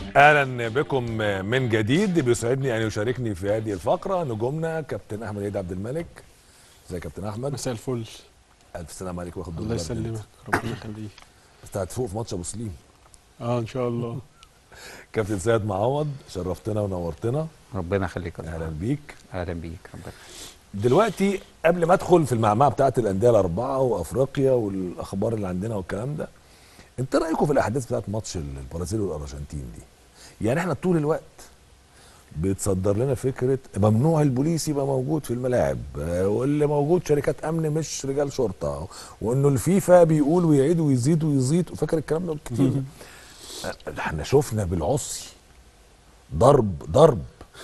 اهلا بكم من جديد بيسعدني ان يشاركني في هذه الفقره نجومنا كابتن احمد عيد عبد الملك ازيك يا كابتن احمد مساء الفل الف سلام عليك واخد دور الله برد. يسلمك ربنا يخليك بس هتفوق في ماتش ابو سليم اه ان شاء الله كابتن سيد معوض شرفتنا ونورتنا ربنا يخليك يا اهلا طارق. بيك اهلا بيك ربنا دلوقتي قبل ما ادخل في المعمعه بتاعه الانديه الاربعه وافريقيا والاخبار اللي عندنا والكلام ده انت رايكم في الاحداث بتاعه ماتش البرازيل والارجنتين دي يعني احنا طول الوقت بيتصدر لنا فكره ممنوع البوليس يبقى موجود في الملاعب آه، واللي موجود شركات امن مش رجال شرطه وانه الفيفا بيقول ويعيد ويزيد ويزيد وفاكر الكلام ده كتير آه، احنا شفنا بالعصي ضرب ضرب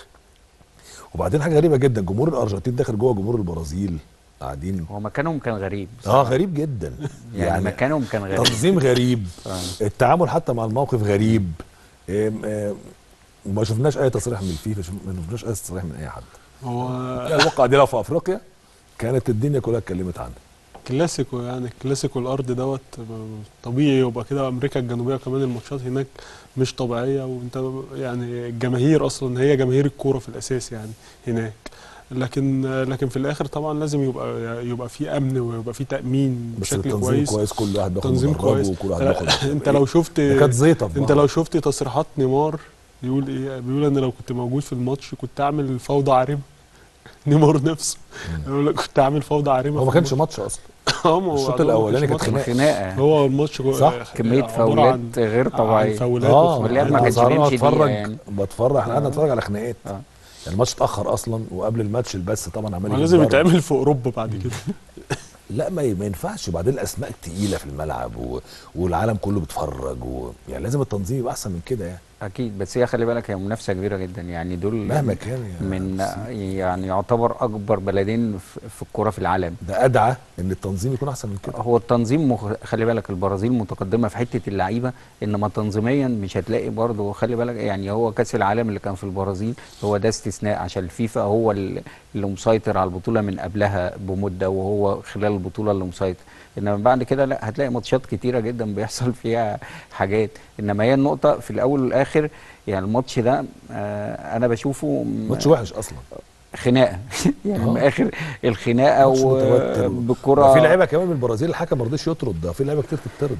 وبعدين حاجه غريبه جدا جمهور الارجنتين داخل جوه جمهور البرازيل قاعدين هو مكانهم كان غريب اه بصراحة. غريب جدا يعني, مكانهم كان غريب تنظيم غريب آه. التعامل حتى مع الموقف غريب إم- إم، وما شفناش اي تصريح من الفيفا شف- ما شفناش اي تصريح من اي حد هو الواقعه دي لو في افريقيا كانت الدنيا كلها اتكلمت عنها كلاسيكو يعني كلاسيكو الارض دوت طبيعي يبقى كده امريكا الجنوبيه كمان الماتشات هناك مش طبيعيه وانت يعني الجماهير اصلا هي جماهير الكوره في الاساس يعني هناك لكن لكن في الاخر طبعا لازم يبقى يبقى في امن ويبقى في تامين بس بشكل التنظيم كويس كويس كل واحد بياخد تنظيم مدربه كويس وكل واحد لا، بياخد انت لو شفت دي كانت زيطه في انت بعض. لو شفت تصريحات نيمار بيقول ايه بيقول انا لو كنت موجود في الماتش كنت اعمل فوضى عارمه نيمار نفسه يقول لك كنت اعمل فوضى عارمه هو ما في كانش ماتش اصلا الماتش. اه ما هو الشوط هو ما الأولاني كانش كانت ماتش. خناقة. خناقه هو الماتش جو- صح؟ كميه عبارة عن- فاولات غير عن طبيعيه فاولات اه واللعب ما أنا كانش سهران بيمشي اتفرج دقيقة يعني. بتفرج احنا قعدنا آه. نتفرج على خناقات آه. يعني الماتش اتاخر اصلا وقبل الماتش البث طبعا عمال ما يجيب لازم ضرب. يتعمل في اوروبا بعد كده لا ما ما ينفعش وبعدين الاسماء تقيله في الملعب و... والعالم كله بيتفرج و... يعني لازم التنظيم يبقى احسن من كده يعني اكيد بس هي خلي بالك هي منافسه كبيره جدا يعني دول مهما كان يعني من يعني يعتبر اكبر بلدين في في الكوره في العالم ده ادعى ان التنظيم يكون احسن من كده هو التنظيم مخ... خلي بالك البرازيل متقدمه في حته اللعيبه انما تنظيميا مش هتلاقي برضه خلي بالك يعني هو كاس العالم اللي كان في البرازيل هو ده استثناء عشان الفيفا هو ال- اللي مسيطر على البطوله من قبلها بمده وهو خلال البطوله اللي مسيطر انما بعد كده لا هتلاقي ماتشات كتيره جدا بيحصل فيها حاجات انما هي النقطه في الاول والاخر يعني الماتش ده آه انا بشوفه م- ماتش وحش اصلا خناقه يعني آه. من الاخر الخناقه ماتش متوتر ده وبالكره في لعيبه كمان من البرازيل الحكم ما رضيش يطرد ده في لعيبه كتير تطرد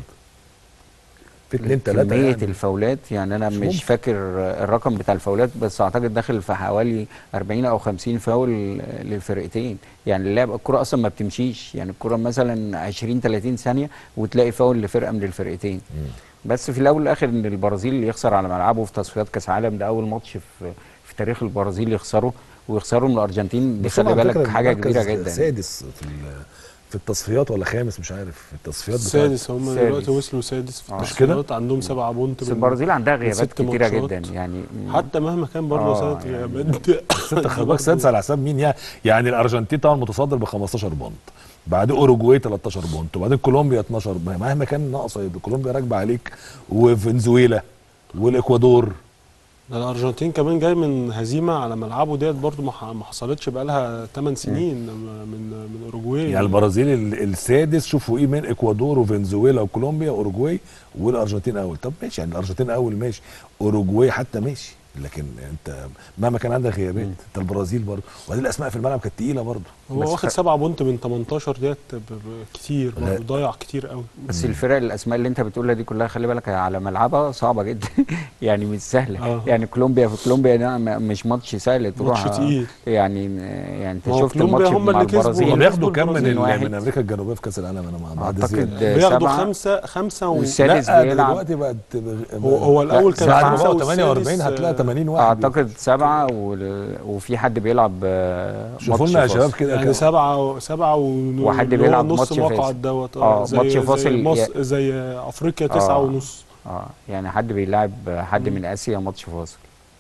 في اتنين تلاته كمية يعني. الفاولات يعني انا مش مش, ممكن. فاكر الرقم بتاع الفاولات بس اعتقد داخل في حوالي 40 او 50 فاول للفرقتين يعني اللعب الكرة اصلا ما بتمشيش يعني الكرة مثلا 20 30 ثانية وتلاقي فاول لفرقة من الفرقتين مم. بس في الاول والاخر ان البرازيل يخسر على ملعبه في تصفيات كاس عالم ده اول ماتش في في تاريخ البرازيل يخسره ويخسروا من الارجنتين دي بس هم خلي على فكرة بالك حاجة المركز كبيرة جدا سادس في ال- في التصفيات ولا خامس مش عارف في التصفيات بتاعت السادس هم السادس. دلوقتي وصلوا سادس في آه. مش كده؟ التصفيات، عندهم سبعة بونت بس من- البرازيل عندها من غيابات ست كتيرة ماتشات. جدا يعني حتى مهما كان برضه آه، سنه يعني غيابات بس انت خلي بالك سادس على حساب مين يعني يعني الارجنتين طبعا متصدر ب 15 بونت بعد اوروجواي 13 بونت وبعدين كولومبيا 12 مهما كان ناقصه يبقى كولومبيا راكبه عليك وفنزويلا والاكوادور ده الارجنتين كمان جاي من هزيمه على ملعبه ديت برضه ما ح- ما حصلتش بقى لها 8 سنين من من اوروجواي يعني البرازيل ال- السادس شوفوا ايه من اكوادور وفنزويلا وكولومبيا واوروجواي والارجنتين اول طب ماشي يعني الارجنتين اول ماشي اوروجواي حتى ماشي لكن انت مهما كان عندك غيابات انت البرازيل برضه وبعدين الاسماء في الملعب كانت تقيله برضه هو بس واخد خ- 7 بونت من 18 ديت ب- ب- كتير لا. برضه ضايع كتير قوي بس الفرق الاسماء اللي انت بتقولها دي كلها خلي بالك على ملعبها صعبه جدا يعني مش سهله آه. يعني كولومبيا في كولومبيا ده م- مش ماتش سهل تروح ماتش تقيل يعني يعني انت ما هو شفت كولومبيا الماتش هم مع اللي كسبوا. البرازيل هم بياخدوا كسبوا كام من البرازيل ال- واحد. من امريكا الجنوبيه في كاس العالم انا ما بعد اعتقد زيادة. بياخدوا سبعة خمسة خمسة و... والسادس لا بيلعب دلوقتي بقت هو هو الاول كان سبعة. بعد ما خمسة بقوا 48 والسادس، هتلاقي آه، 80 واحد اعتقد سبعه وال- وفي حد بيلعب آه، شوفوا ماتش لنا يا فاصل. شباب كده يعني كام. سبعة و- سبعة و وحد اللي هو بيلعب نص ماتش مقعد فاصل. دوت آه، زي ماتش فاصل زي, مصر يا- زي افريقيا تسعة آه. ونص اه يعني حد بيلعب حد من اسيا ماتش فاصل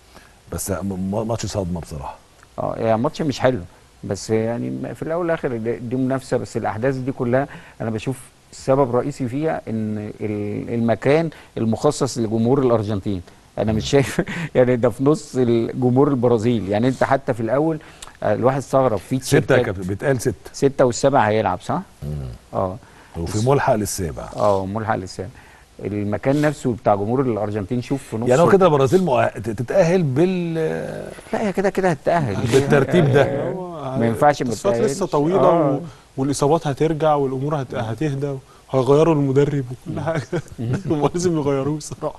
بس م- م- ماتش صدمه بصراحه اه يعني ماتش مش حلو بس يعني في الاول والاخر دي دي منافسه بس الاحداث دي كلها انا بشوف السبب رئيسي فيها ان ال- المكان المخصص لجمهور الارجنتين انا مش شايف يعني ده في نص الجمهور البرازيل يعني انت حتى في الاول آه، الواحد استغرب في ستة يا تيشيرتات كابتن بيتقال ستة ستة والسبع هيلعب صح؟ اه وفي ملحق للسابع اه ملحق لسان المكان نفسه بتاع جمهور الارجنتين شوف في نص يعني هو كده البرازيل مؤه- تتاهل بال لا هي كده كده هتتاهل بالترتيب ده هو ما ينفعش ما التصفيات لسه تتأهلش. طويله آه. و... والاصابات هترجع والامور هت... هتهدى هيغيروا المدرب وكل حاجه هم لازم يغيروه الصراحه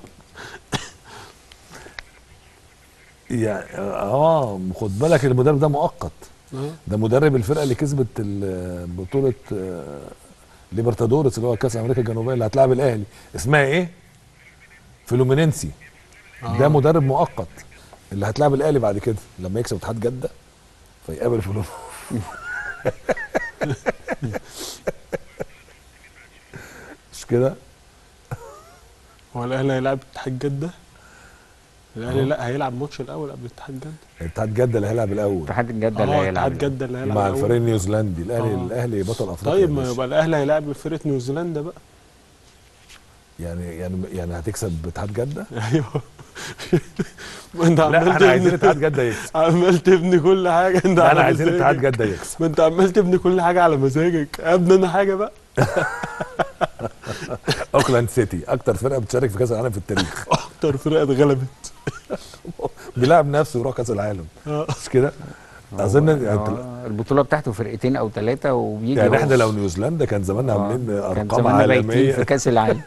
يعني اه خد بالك المدرب ده مؤقت آه. ده مدرب الفرقه اللي كسبت ال- بطوله آه، ليبرتادورس اللي هو كاس امريكا الجنوبيه اللي هتلاعب الاهلي اسمها ايه؟ فلومينينسي ده آه. مدرب مؤقت اللي هتلاعب الاهلي بعد كده لما يكسب اتحاد جده فيقابل فلوم مش كده؟ هو الاهلي هيلعب اتحاد جده الاهلي آه. لا هيلعب ماتش الاول قبل اتحاد جده اتحاد جده اللي هيلعب الاول اتحاد الجده اللي اه هيلعب اتحاد جده اللي هيلعب مع الأول. الفريق النيوزيلندي الاهلي آه. الاهلي بطل افريقيا طيب يا ما باشا. يبقى الاهلي هيلاعب فرقه نيوزيلندا بقى يعني يعني يعني هتكسب اتحاد جده؟ ايوه ما انت لا عمال احنا عايزين تبني اتحاد جده يكسب عمال تبني كل حاجه انت لا على انا عايزين مزاجك. اتحاد جده يكسب ما انت عمال تبني كل حاجه على مزاجك ابني انا حاجه بقى اوكلاند سيتي اكتر فرقه بتشارك في كاس العالم في التاريخ اكتر فرقه اتغلبت بيلعب نفسه يروح كاس العالم آه. مش كده؟ اظن هو- يعني, هو البطوله بتاعته فرقتين او ثلاثه وبيجي يعني هو- احنا لو نيوزيلندا كان زماننا آه، عاملين كان ارقام زماننا بايتين في عالميه كاس العالم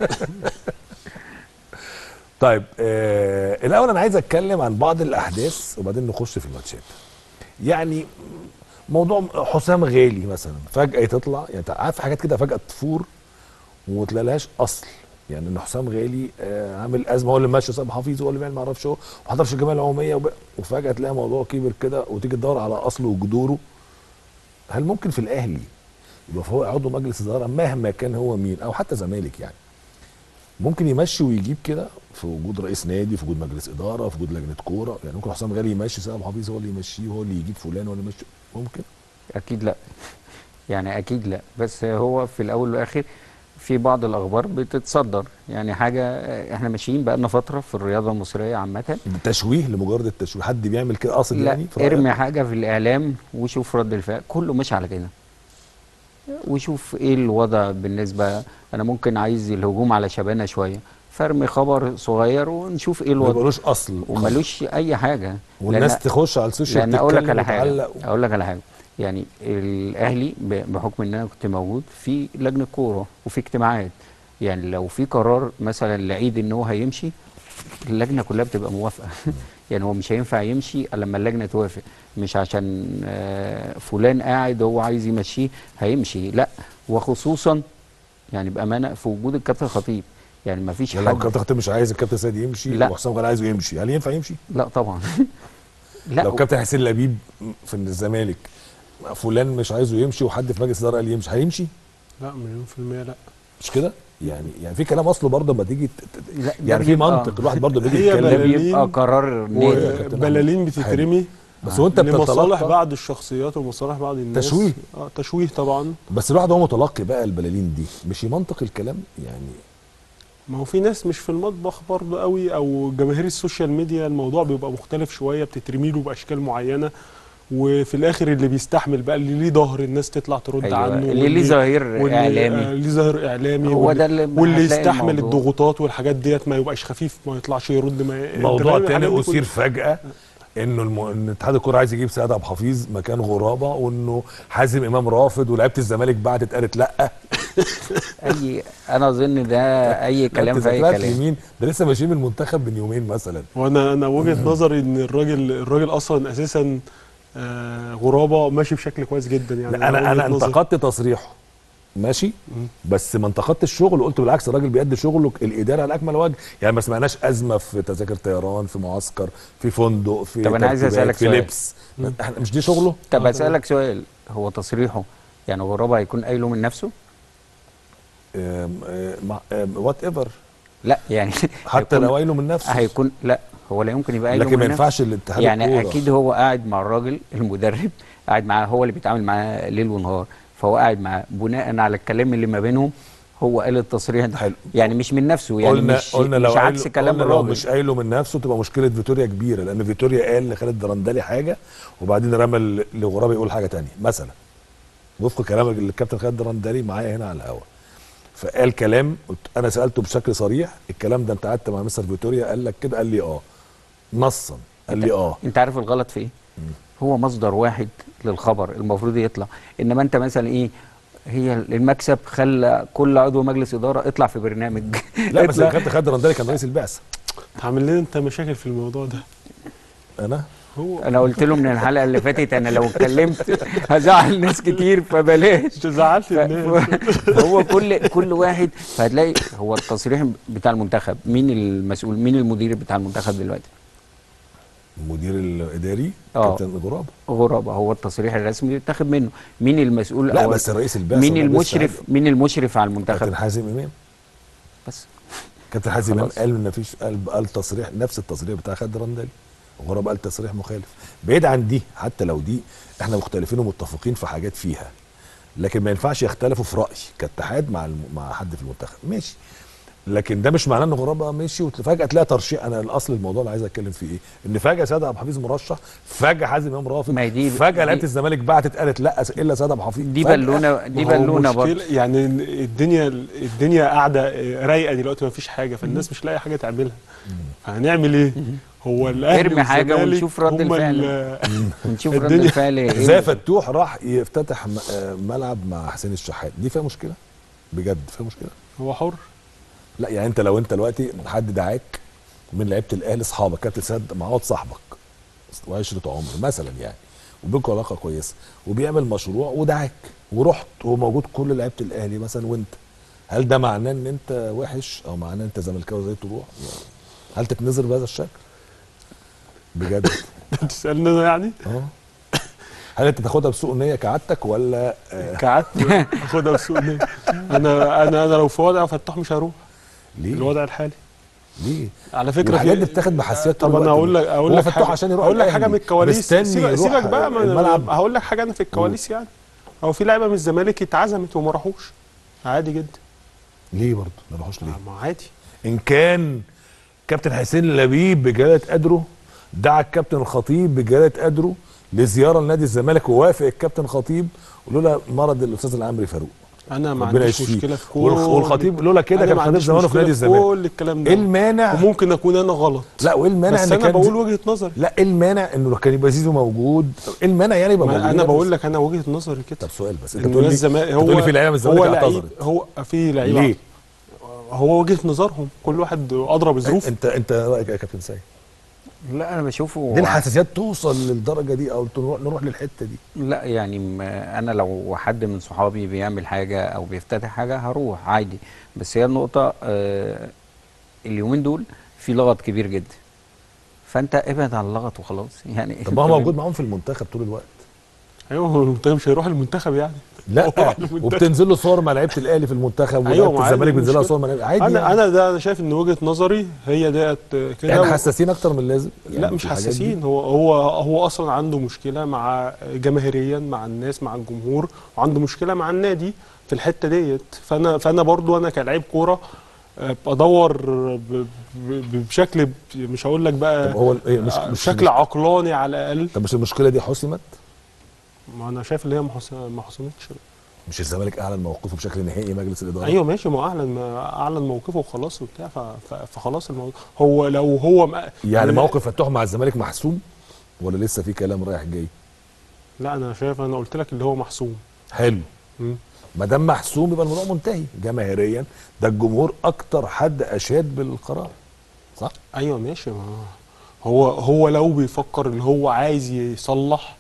طيب آه الاول انا عايز اتكلم عن بعض الاحداث وبعدين نخش في الماتشات يعني موضوع حسام غالي مثلا فجاه تطلع يعني انت عارف حاجات كده فجاه تفور وتلاقيلهاش اصل يعني ان حسام غالي آه عامل ازمه هو اللي ماشي صاحب حفيظ هو اللي بيعمل ما اعرفش هو ما حضرش الجمعيه العموميه وب... وفجاه تلاقي موضوع كبر كده وتيجي تدور على اصله وجذوره هل ممكن في الاهلي يبقى فهو عضو مجلس اداره مهما كان هو مين او حتى زمالك يعني ممكن يمشي ويجيب كده في وجود رئيس نادي في وجود مجلس اداره في وجود لجنه كوره يعني ممكن حسام غالي يمشي سيد حفيظ هو اللي يمشيه وهو اللي يجيب فلان هو اللي يمشي ممكن اكيد لا يعني اكيد لا بس هو في الاول والاخر في بعض الاخبار بتتصدر يعني حاجه احنا ماشيين بقالنا فتره في الرياضه المصريه عامه تشويه لمجرد التشويه حد بيعمل كده قاصد لا يعني في رأيك؟ ارمي حاجه في الاعلام وشوف رد الفعل كله مش على كده وشوف ايه الوضع بالنسبه انا ممكن عايز الهجوم على شبانه شويه فارمي خبر صغير ونشوف ايه ما الوضع يبقالوش اصل وملوش اي حاجه والناس لأن- تخش على السوشيال لان اقول لك تتكلم على حاجه وتعلق. اقول لك على حاجه يعني الاهلي ب- بحكم ان انا كنت موجود في لجنه كوره وفي اجتماعات يعني لو في قرار مثلا لعيد ان هو هيمشي اللجنه كلها بتبقى موافقه يعني هو مش هينفع يمشي الا لما اللجنه توافق مش عشان آه، فلان قاعد هو عايز يمشيه هيمشي لا وخصوصا يعني بامانه في وجود الكابتن خطيب يعني ما فيش يعني لو حد الكابتن خطيب مش عايز الكابتن سيد يمشي لا. وحسام غالي عايزه يمشي هل ينفع يمشي؟ لا طبعا لا لو كابتن حسين لبيب في الزمالك فلان مش عايزه يمشي وحد في مجلس الاداره قال يمشي هيمشي؟ لا مليون في المية لا مش كده؟ يعني يعني في كلام اصله برضه لما تيجي ت- ت- لا، ده يعني في بيبقى- منطق الواحد برضه بيجي هي ده يتكلم بلالين بيبقى قرار نادي كابتن بلالين أحمد. بتترمي بس وانت لمصالح بتتلقى بعض الشخصيات ومصالح بعض الناس تشويه. اه تشويه طبعا بس الواحد هو متلقي بقى البلالين دي مش يمنطق الكلام يعني ما هو في ناس مش في المطبخ برضه قوي او جماهير السوشيال ميديا الموضوع بيبقى مختلف شويه بتترمي له باشكال معينه وفي الاخر اللي بيستحمل بقى اللي ليه ظهر الناس تطلع ترد أيوة. عنه اللي ليه ظهير واللي- اعلامي آه، ليه ظهير اعلامي هو واللي- ده اللي واللي هتلاقي يستحمل الموضوع. الضغوطات والحاجات ديت ما يبقاش خفيف ما يطلعش يرد ما أنت موضوع فاهم تاني الحاجات دي اثير كلها؟ فجاه انه الم... ان اتحاد الكوره عايز يجيب سيد عبد الحفيظ مكان غرابه وانه حازم امام رافض ولاعيبه الزمالك بعتت قالت لا اي انا اظن ده اي كلام أنت في اي طلعت كلام يمين ده لسه ماشيين من المنتخب من يومين مثلا وانا انا وجهه نظري ان الراجل الراجل اصلا اساسا آه غرابه ماشي بشكل كويس جدا يعني لا انا انا وجهة نظري. انتقدت تصريحه ماشي مم. بس ما انتقدتش الشغل قلت بالعكس الراجل بيأدي شغله الاداره على اكمل وجه يعني ما سمعناش ازمه في تذاكر طيران في معسكر في فندق في طب أنا عايز ترتيبات، أسألك في سؤال. لبس احنا مش دي شغله طب آه، اسالك سؤال هو تصريحه يعني غرابه هيكون قايله من نفسه وات ايفر لا يعني حتى هيكون- لو قايله من نفسه هيكون لا هو لا يمكن يبقى قايله لكن ما من نفسه ينفعش الاتحاد يعني الكورة. اكيد هو قاعد مع الراجل المدرب قاعد معاه هو اللي بيتعامل معاه ليل ونهار فهو قاعد معاه بناء على الكلام اللي ما بينهم هو قال التصريح ده حلو. يعني مش من نفسه يعني قلنا مش قلنا لو مش عكس قايله- كلام قلنا لو الراجل مش قايله من نفسه تبقى مشكله فيتوريا كبيره لان فيتوريا قال لخالد درندلي حاجه وبعدين رمى ل- لغرابه يقول حاجه تانية مثلا وفق كلام الكابتن خالد درندلي معايا هنا على الهوا فقال كلام قلت انا سالته بشكل صريح الكلام ده انت قعدت مع مستر فيتوريا قال لك كده قال لي اه نصا قال لي اه انت عارف الغلط في ايه هو مصدر واحد للخبر المفروض يطلع انما انت مثلا ايه هي المكسب خلى كل عضو مجلس اداره اطلع في برنامج لا بس اطلع. الكابتن خالد رندالي كان رئيس البعثه عامل لنا انت مشاكل في الموضوع ده انا هو انا قلت له من الحلقه اللي فاتت انا لو اتكلمت هزعل ناس كتير فبلاش انت زعلت ف- الناس ف- هو كل كل واحد فهتلاقي هو التصريح بتاع المنتخب مين المسؤول مين المدير بتاع المنتخب دلوقتي المدير الاداري آه. كابتن غراب غرابه هو التصريح الرسمي اللي اتاخد منه مين المسؤول لا أو بس رئيس البعثه مين هو لسه المشرف قال- مين المشرف على المنتخب كابتن حازم امام بس كابتن حازم امام خلاص. قال ان مفيش قال, قال تصريح نفس التصريح بتاع خالد رندالي غراب قال تصريح مخالف بعيد عن دي حتى لو دي احنا مختلفين ومتفقين في حاجات فيها لكن ما ينفعش يختلفوا في راي كاتحاد مع الم... مع حد في المنتخب ماشي لكن ده مش معناه ان غرابه ماشي وفجاه تلاقي ترشيح انا الاصل الموضوع اللي عايز اتكلم فيه ايه ان فجاه سيد عبد الحفيظ مرشح فجاه حازم امام رافض ما هي دي- فجاه دي- لعيبه الزمالك بعتت قالت لا الا سيد عبد الحفيظ دي فجأة. بالونه دي ما هو بالونه مشكلة- برضه يعني الدنيا الدنيا قاعده رايقه دلوقتي ما فيش حاجه فالناس مش لاقي حاجه تعملها فهنعمل ايه؟ هو الاهلي ارمي حاجة والزمالك ونشوف رد هم الفعل. ال- ونشوف رد الدنيا- الفعل ايه زي فتوح راح يفتتح م- آه، ملعب مع حسين الشحات دي فيها مشكله بجد فيها مشكله هو حر لا يعني انت لو انت دلوقتي حد دعاك من لعيبه الاهلي اصحابك كابتن سيد معوض صاحبك وعشره عمر مثلا يعني وبينكم علاقه كويسه وبيعمل مشروع ودعاك ورحت وموجود كل لعيبه الاهلي مثلا وانت هل ده معناه ان انت وحش او معناه ان انت زملكاوي زي تروح هل تتنظر بهذا الشكل بجد تسالني انا يعني اه هل انت تاخدها بسوء نيه كعادتك ولا آه قعدت اخدها بسوء نية. انا انا انا لو في وضع فتوح مش هروح ليه الوضع الحالي ليه على فكره الحاجات في- دي بتاخد بحساسيات طول طب انا الوقت. اقول لك اقول هو لك فتوح حاجه عشان يروح اقول لك حاجه الأهلي. من الكواليس مستني سيبك, يروح سيبك بقى ما الملعب. هقول لك حاجه انا في الكواليس يعني هو في لعيبه من الزمالك اتعزمت وما راحوش عادي جدا ليه برضه ما راحوش ليه ما عادي ان كان كابتن حسين لبيب بجلاله قدره دعا الكابتن الخطيب بجلاله قدره لزياره لنادي الزمالك ووافق الكابتن خطيب ولولا مرض الاستاذ العمري فاروق انا ما ربنا عنديش يشفيه. مشكله في كل والخ- والخطيب لولا كده أنا كان ما خطيب عنديش زمانه في مشكلة نادي الزمالك كل الكلام ده ايه المانع وممكن اكون انا غلط لا وايه المانع بس ان انا كان بقول زي- وجهه نظري لا ايه المانع انه كان يبقى زيزو موجود ايه المانع يعني يبقى موجود ما انا بقول لك انا وجهه نظري كده طب سؤال بس انت إن بتقول لي الزمالك بتقول لي في لعيبه من الزمالك هو لعيب اعتذرت هو في لعيبه ليه؟ هو وجهه نظرهم كل واحد ادرى بظروفه انت انت رايك إيه يا كابتن سيد لا انا بشوفه ليه الحساسيات توصل للدرجه دي او نروح نروح للحته دي لا يعني ما- انا لو حد من صحابي بيعمل حاجه او بيفتتح حاجه هروح عادي بس هي النقطه آه اليومين دول في لغط كبير جدا فانت ابعد عن اللغط وخلاص يعني طب ما هو موجود معاهم في المنتخب طول الوقت ايوه هو المنتخب مش هيروح المنتخب يعني هو لا راح المنتخب. وبتنزل له صور مع لعيبه الاهلي في المنتخب أيوة، ولعيبه ما عادي، الزمالك بينزل لها مشكلة. صور مع لعيبة- عادي انا يعني. انا ده انا شايف ان وجهه نظري هي ديت كده احنا و- حساسين اكتر من اللازم لا يعني مش في الحاجات دي. حساسين هو هو هو اصلا عنده مشكله مع جماهيريا مع الناس مع الجمهور وعنده مشكله مع النادي في الحته ديت فانا فانا برضو انا كلاعب كوره آه، بدور ب- ب- بشكل ب- مش هقول لك بقى طب هو إيه مش آه، مش بشكل عقلاني على الاقل طب مش المشكله دي حسمت ما انا شايف ان هي ما حص- ما حصلتش مش الزمالك اعلن موقفه بشكل نهائي مجلس الاداره ايوه ماشي ما هو اعلن ما اعلن موقفه وخلاص وبتاع ف- ف- فخلاص الموضوع هو لو هو م- يعني أنا- موقف فتوح مع الزمالك محسوم ولا لسه في كلام رايح جاي لا انا شايف انا قلت لك اللي هو محسوم حلو مم. ما دام محسوم يبقى الموضوع منتهي جماهيريا ده الجمهور اكتر حد اشاد بالقرار صح ايوه ماشي ما هو هو لو بيفكر اللي هو عايز يصلح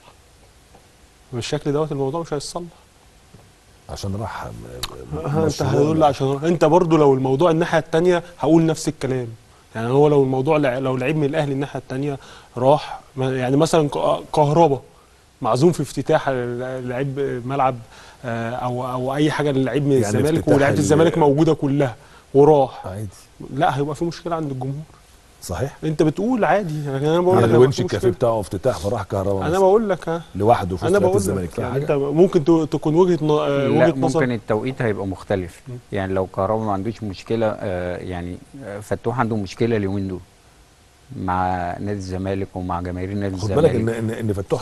بالشكل دوت الموضوع مش هيتصلح عشان راح م- م- ها، انت مشروع. هتقول لي عشان انت برضو لو الموضوع الناحيه الثانيه هقول نفس الكلام يعني هو لو الموضوع لع- لو لعيب من الاهلي الناحيه الثانيه راح ما- يعني مثلا ك- كهربا معزوم في افتتاح ال- لعيب ملعب آه، او او اي حاجه للعيب من يعني الزمالك افتتاح ولاعيبه ال- الزمالك موجوده كلها وراح عادي لا هيبقى في مشكله عند الجمهور صحيح انت بتقول عادي لكن انا بقول يعني لك هيبقى الونش في الكافيه مشكلة. بتاعه افتتاح فراح كهرباء انا مثلا. بقول لك ها لوحده في انا استاد بقول الزمالك لك في يعني حاجه انت ممكن ت- تكون وجهه ن... آه، لا وجهه ممكن نظر التوقيت هيبقى مختلف يعني لو كهربا ما عندوش مشكله آه، يعني آه، فتوح عنده مشكله اليومين دول مع نادي الزمالك ومع جماهير نادي خد بالك الزمالك ان ان ان فتوح نفسه من من منطقه الشعيسين يعني هو من السلام اصلا انا يعني هو مش من السلام. انا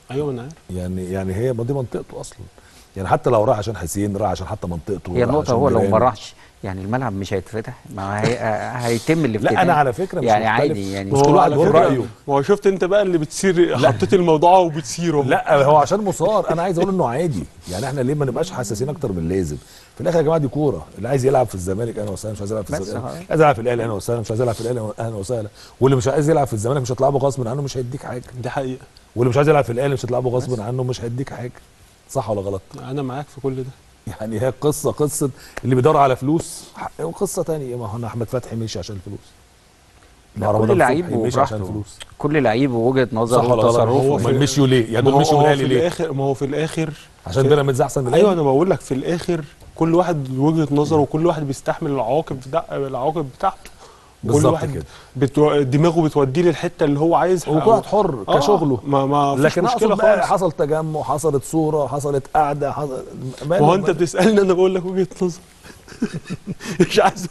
ايوه انا عارف يعني يعني هي دي منطقته اصلا يعني حتى لو راح عشان حسين راح عشان حتى منطقته هي راح النقطه عشان هو لو ما جيرانه. راحش يعني الملعب مش هيتفتح ما هي... هيتم الافتتاح لا انا على فكره مش يعني مختلف. عادي يعني مش كل واحد على له فكرة- رايه ما هو شفت انت بقى اللي بتصير حطيت الموضوع وبتصيره لا هو عشان مصار انا عايز اقول انه عادي يعني احنا ليه ما نبقاش حساسين اكتر من اللازم في الاخر يا جماعه دي كوره اللي عايز يلعب في الزمالك اهلا وسهلا مش عايز يلعب في بس الزمالك اه. عايز يلعب في الاهلي اهلا وسهلا مش عايز يلعب في الاهلي اهلا وسهلا واللي مش عايز يلعب في الزمالك مش هتلعبه غصب عنه مش هيديك حاجه دي حقيقه واللي مش عايز يلعب في الاهلي مش هتلعبه غصب عنه مش هيديك حاجه صح ولا غلط انا معاك في كل ده يعني هي قصه قصه اللي بيدور على فلوس حق- وقصه تانية ما هو أنا احمد فتحي مشي عشان الفلوس لا، ما رمضان كل لعيب صبحي مشي عشان وبراحته الفلوس كل لعيب ووجهه نظره صح ولا غلط هو وتصرفه في- امال مشيوا ليه يعني ما دول هو مشيوا من هو الاهلي في ليه الاخر ما هو في الاخر عشان في- بيراميدز احسن من ايوه الاهلي انا بقول لك في الاخر كل واحد وجهه نظره وكل واحد بيستحمل العواقب ده العواقب بتاعته كل بالظبط واحد كده. بتو... دماغه بتوديه للحته اللي هو عايزها وكل واحد حر آه، كشغله ما ما فيش لكن مشكله اقصد بقى خالص حصل تجمع حصلت صوره حصلت قعده حصل ما هو انت بتسالني انا بقول لك وجهه نظر مش عايز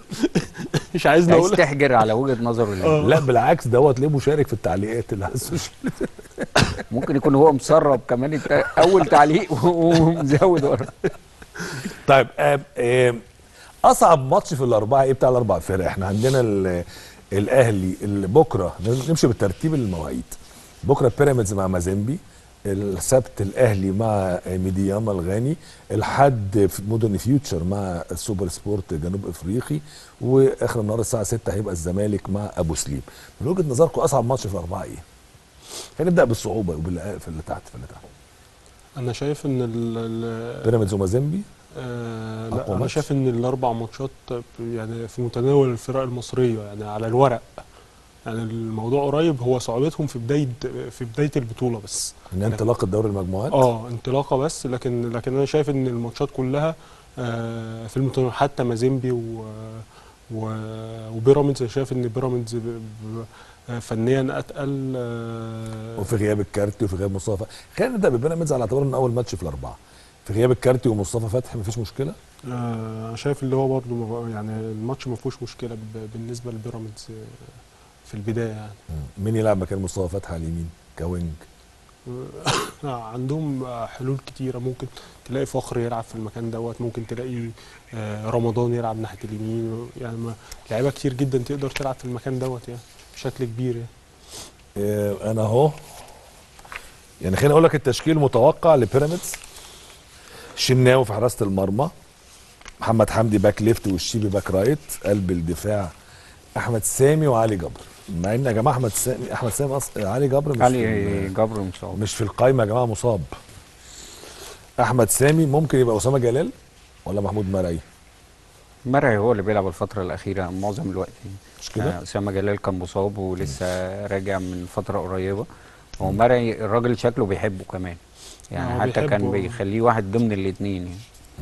مش عايزني عايز اقول لك تحجر على وجهه نظره اللي آه. لا بالعكس دوت ليه مشارك في التعليقات اللي على السوشيال ممكن يكون هو مسرب كمان الت- اول تعليق ومزود ورا طيب آم آم اصعب ماتش في الاربعه ايه بتاع الاربع فرق احنا عندنا ال- الاهلي اللي بكره نمشي بالترتيب المواعيد بكره بيراميدز مع مازيمبي السبت الاهلي مع ميدياما الغاني الحد في مدن فيوتشر مع السوبر سبورت جنوب افريقي واخر النهار الساعه 6 هيبقى الزمالك مع ابو سليم من وجهه نظركم اصعب ماتش في الاربعه ايه خلينا نبدا بالصعوبه وبال في اللي تحت في اللي تحت انا شايف ان ال ال- بيراميدز ومازيمبي آه أقوى لا انا ماتش. شايف ان الاربع ماتشات يعني في متناول الفرق المصريه يعني على الورق يعني الموضوع قريب هو صعوبتهم في بدايه في بدايه البطوله بس ان انطلاق الدوري المجموعات اه انطلاقه بس لكن لكن انا شايف ان الماتشات كلها آه في المتناول حتى مازيمبي و و- وبيراميدز انا شايف ان بيراميدز ب- ب- آه، فنيا اتقل آه وفي غياب الكارتي وفي غياب مصطفى خلينا نبدا ببيراميدز على اعتبار ان اول ماتش في الاربعه في غياب الكارتي ومصطفى فتحي مفيش مشكله آه شايف اللي هو برضه ما- يعني الماتش ما فيهوش مشكله ب- بالنسبه لبيراميدز آه، في البدايه يعني مين يلعب مكان مصطفى فتحي على اليمين كوينج آه، عندهم آه، حلول كتيرة ممكن تلاقي فخر يلعب في المكان دوت ممكن تلاقي آه، رمضان يلعب ناحية اليمين يعني ما- لعيبة كتير جدا تقدر تلعب في المكان دوت يعني بشكل كبير يعني إيه انا اهو يعني خليني اقول لك التشكيل المتوقع لبيراميدز شناوي في حراسه المرمى محمد حمدي باك ليفت والشيبي باك رايت قلب الدفاع احمد سامي وعلي جبر مع ان يا جماعه احمد سامي احمد سامي أص... علي جبر مش في علي ال- جبر مصاب مش في القايمه يا جماعه مصاب احمد سامي ممكن يبقى اسامه جلال ولا محمود مرعي مرعي هو اللي بيلعب الفترة الأخيرة معظم الوقت مش كده آه، أسامة جلال كان مصاب ولسه راجع من فترة قريبة هو مرعي الراجل شكله بيحبه كمان يعني هو حتى كان بيحبه. بيخليه واحد ضمن الاتنين يعني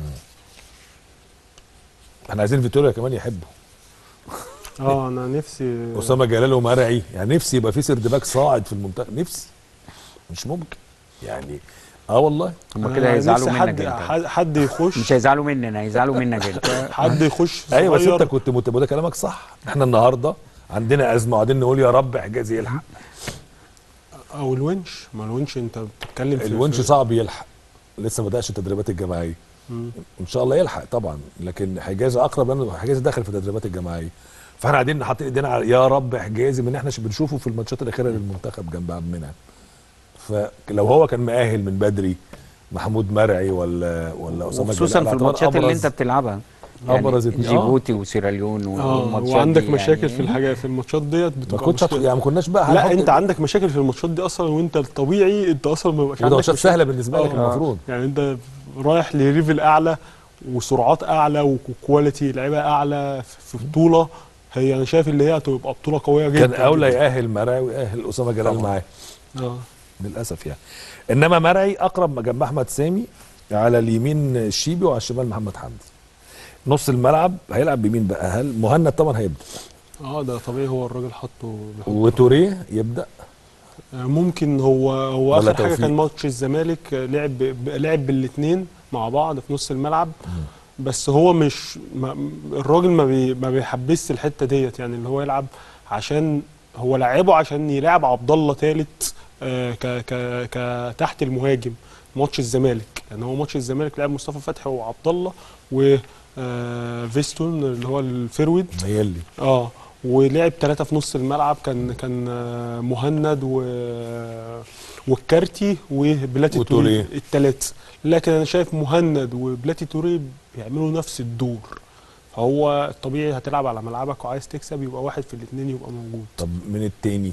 احنا عايزين فيتوريا كمان يحبه اه انا نفسي اسامه جلال ومرعي يعني نفسي يبقى في سيرد باك صاعد في المنتخب نفسي مش ممكن يعني اه والله هما أنا كده هيزعلوا نفسي منك حد انت حد- حد يخش مش هيزعلوا مننا هيزعلوا منك انت حد يخش ايوه بس صغير. انت كنت مت- وده كلامك صح احنا النهارده عندنا ازمه وقاعدين نقول يا رب حجازي يلحق او الونش ما الونش انت بتتكلم في الونش في- صعب يلحق لسه ما بداش التدريبات الجماعيه مم. ان شاء الله يلحق طبعا لكن حجازي اقرب لان حجازي داخل في التدريبات الجماعيه فاحنا قاعدين حاطين ايدينا على يا رب حجازي من احنا ش- بنشوفه في الماتشات الاخيره للمنتخب جنب عبد المنعم فلو هو كان مؤهل من بدري محمود مرعي ولا ولا اسامه وخصوصا جلال في على اعتبار الماتشات اللي أبرز- انت بتلعبها أبرز اتنين. آه. جيبوتي وسيراليون اه والماتشات وعندك دي مشاكل يعني في الحاجه في الماتشات ديت ما بتبقى كنتش مشكلة. هتخ- يعني ما كناش بقى لا هنحط- انت عندك مشاكل في الماتشات دي اصلا وانت الطبيعي انت اصلا ما بيبقاش وده عندك ماتشات مشاكل. سهله بالنسبه لك آه. المفروض يعني انت رايح لليفل اعلى وسرعات اعلى وكواليتي لعيبه اعلى في بطوله هي انا شايف اللي هي هتبقى بطوله قويه جدا كان اولى جداً. يأهل مرعي ويأهل اسامه جلال طبعاً. معاه اه للاسف يعني انما مرعي اقرب جنب احمد سامي على اليمين الشيبي وعلى الشمال محمد حمدي نص الملعب هيلعب بمين بقى هل مهند طبعا هيبدا اه ده طبيعي هو الراجل حطه بيحطه. وتوريه يبدا آه، ممكن هو هو ولا اخر حاجه توفيق. كان ماتش الزمالك آه، لعب ب- لعب بالاثنين مع بعض في نص الملعب بس هو مش ما الراجل ما, بي ما بيحبسش الحته ديت يعني اللي هو يلعب عشان هو لعبه عشان يلعب عبد الله ثالث آه، ك ك ك تحت المهاجم ماتش الزمالك يعني هو ماتش الزمالك لعب مصطفى فتحي وعبد الله و آه، فيستون اللي هو الفيرويد ميلي اه ولعب ثلاثة في نص الملعب كان كان آه، مهند و والكارتي وبلاتي وتوريه. توري الثلاثة لكن انا شايف مهند وبلاتي توري بيعملوا نفس الدور فهو الطبيعي هتلعب على ملعبك وعايز تكسب يبقى واحد في الاثنين يبقى موجود طب من التاني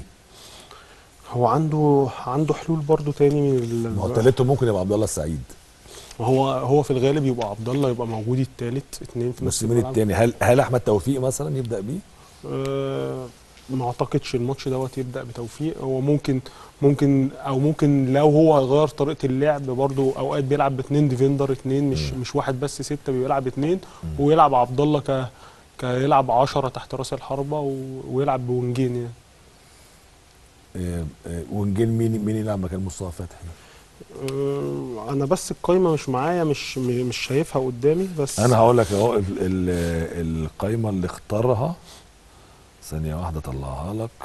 هو عنده عنده حلول برضو تاني من ال- ما هو تالته ممكن يبقى عبد الله السعيد هو هو في الغالب يبقى عبد الله يبقى موجود الثالث اثنين في نص بس من الملعب التاني هل هل احمد توفيق مثلا يبدا بيه؟ آه، ما اعتقدش الماتش دوت يبدا بتوفيق هو ممكن ممكن او ممكن لو هو غير طريقه اللعب برضو اوقات بيلعب باثنين ديفندر اثنين مش مم. مش واحد بس سته بيلعب اثنين ويلعب عبد الله ك كيلعب 10 تحت راس الحربه و... ويلعب بونجين يعني آه، آه، ونجيل مين مين يلعب مكان مصطفى فتحي؟ آه، انا بس القايمه مش معايا مش م- مش شايفها قدامي بس انا هقول لك اهو ال- ال- القايمه اللي اختارها ثانيه واحده اطلعها لك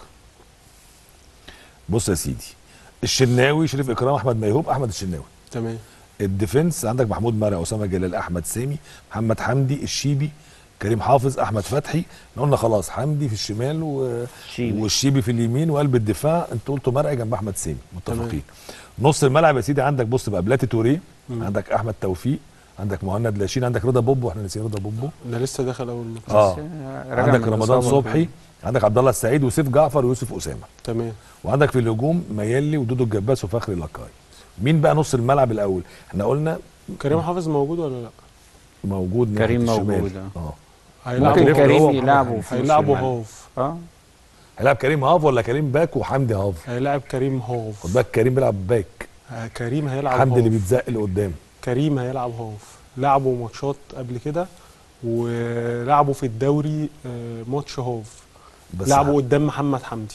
بص يا سيدي الشناوي شريف اكرام احمد ميهوب احمد الشناوي تمام الديفنس عندك محمود مرعي اسامه جلال احمد سامي محمد حمدي الشيبي كريم حافظ احمد فتحي احنا قلنا خلاص حمدي في الشمال و... شيبي. والشيبي في اليمين وقلب الدفاع انت قلتوا مرعي جنب احمد سامي متفقين نص الملعب يا سيدي عندك بص بقى بلاتي توريه مم. عندك احمد توفيق عندك مهند لاشين عندك رضا بوبو احنا نسينا رضا بوبو ده لسه دخل اول ماتش اه بس، راجع عندك من رمضان الإصابة. صبحي عندك عبد الله السعيد وسيف جعفر ويوسف اسامه تمام وعندك في الهجوم ميالي ودودو الجباس وفخري لاكاي مين بقى نص الملعب الاول احنا قلنا كريم حافظ موجود ولا لا موجود ناحية كريم الشمال. موجود، آه. اه هيلعبوا ممكن هو كريم محمد يلعبوا حمدي. في نص هيلعبوا الملعب. هاف اه هيلعب كريم هاف ولا كريم باك وحمدي هاف هيلاعب كريم هاف خد بالك كريم بيلعب باك آه، كريم هيلعب حمدي اللي هاف بيتزق لقدام كريم هيلعب هاف لعبوا ماتشات قبل كده ولعبوا في الدوري آه، ماتش هاف بس لعبوا قدام محمد حمدي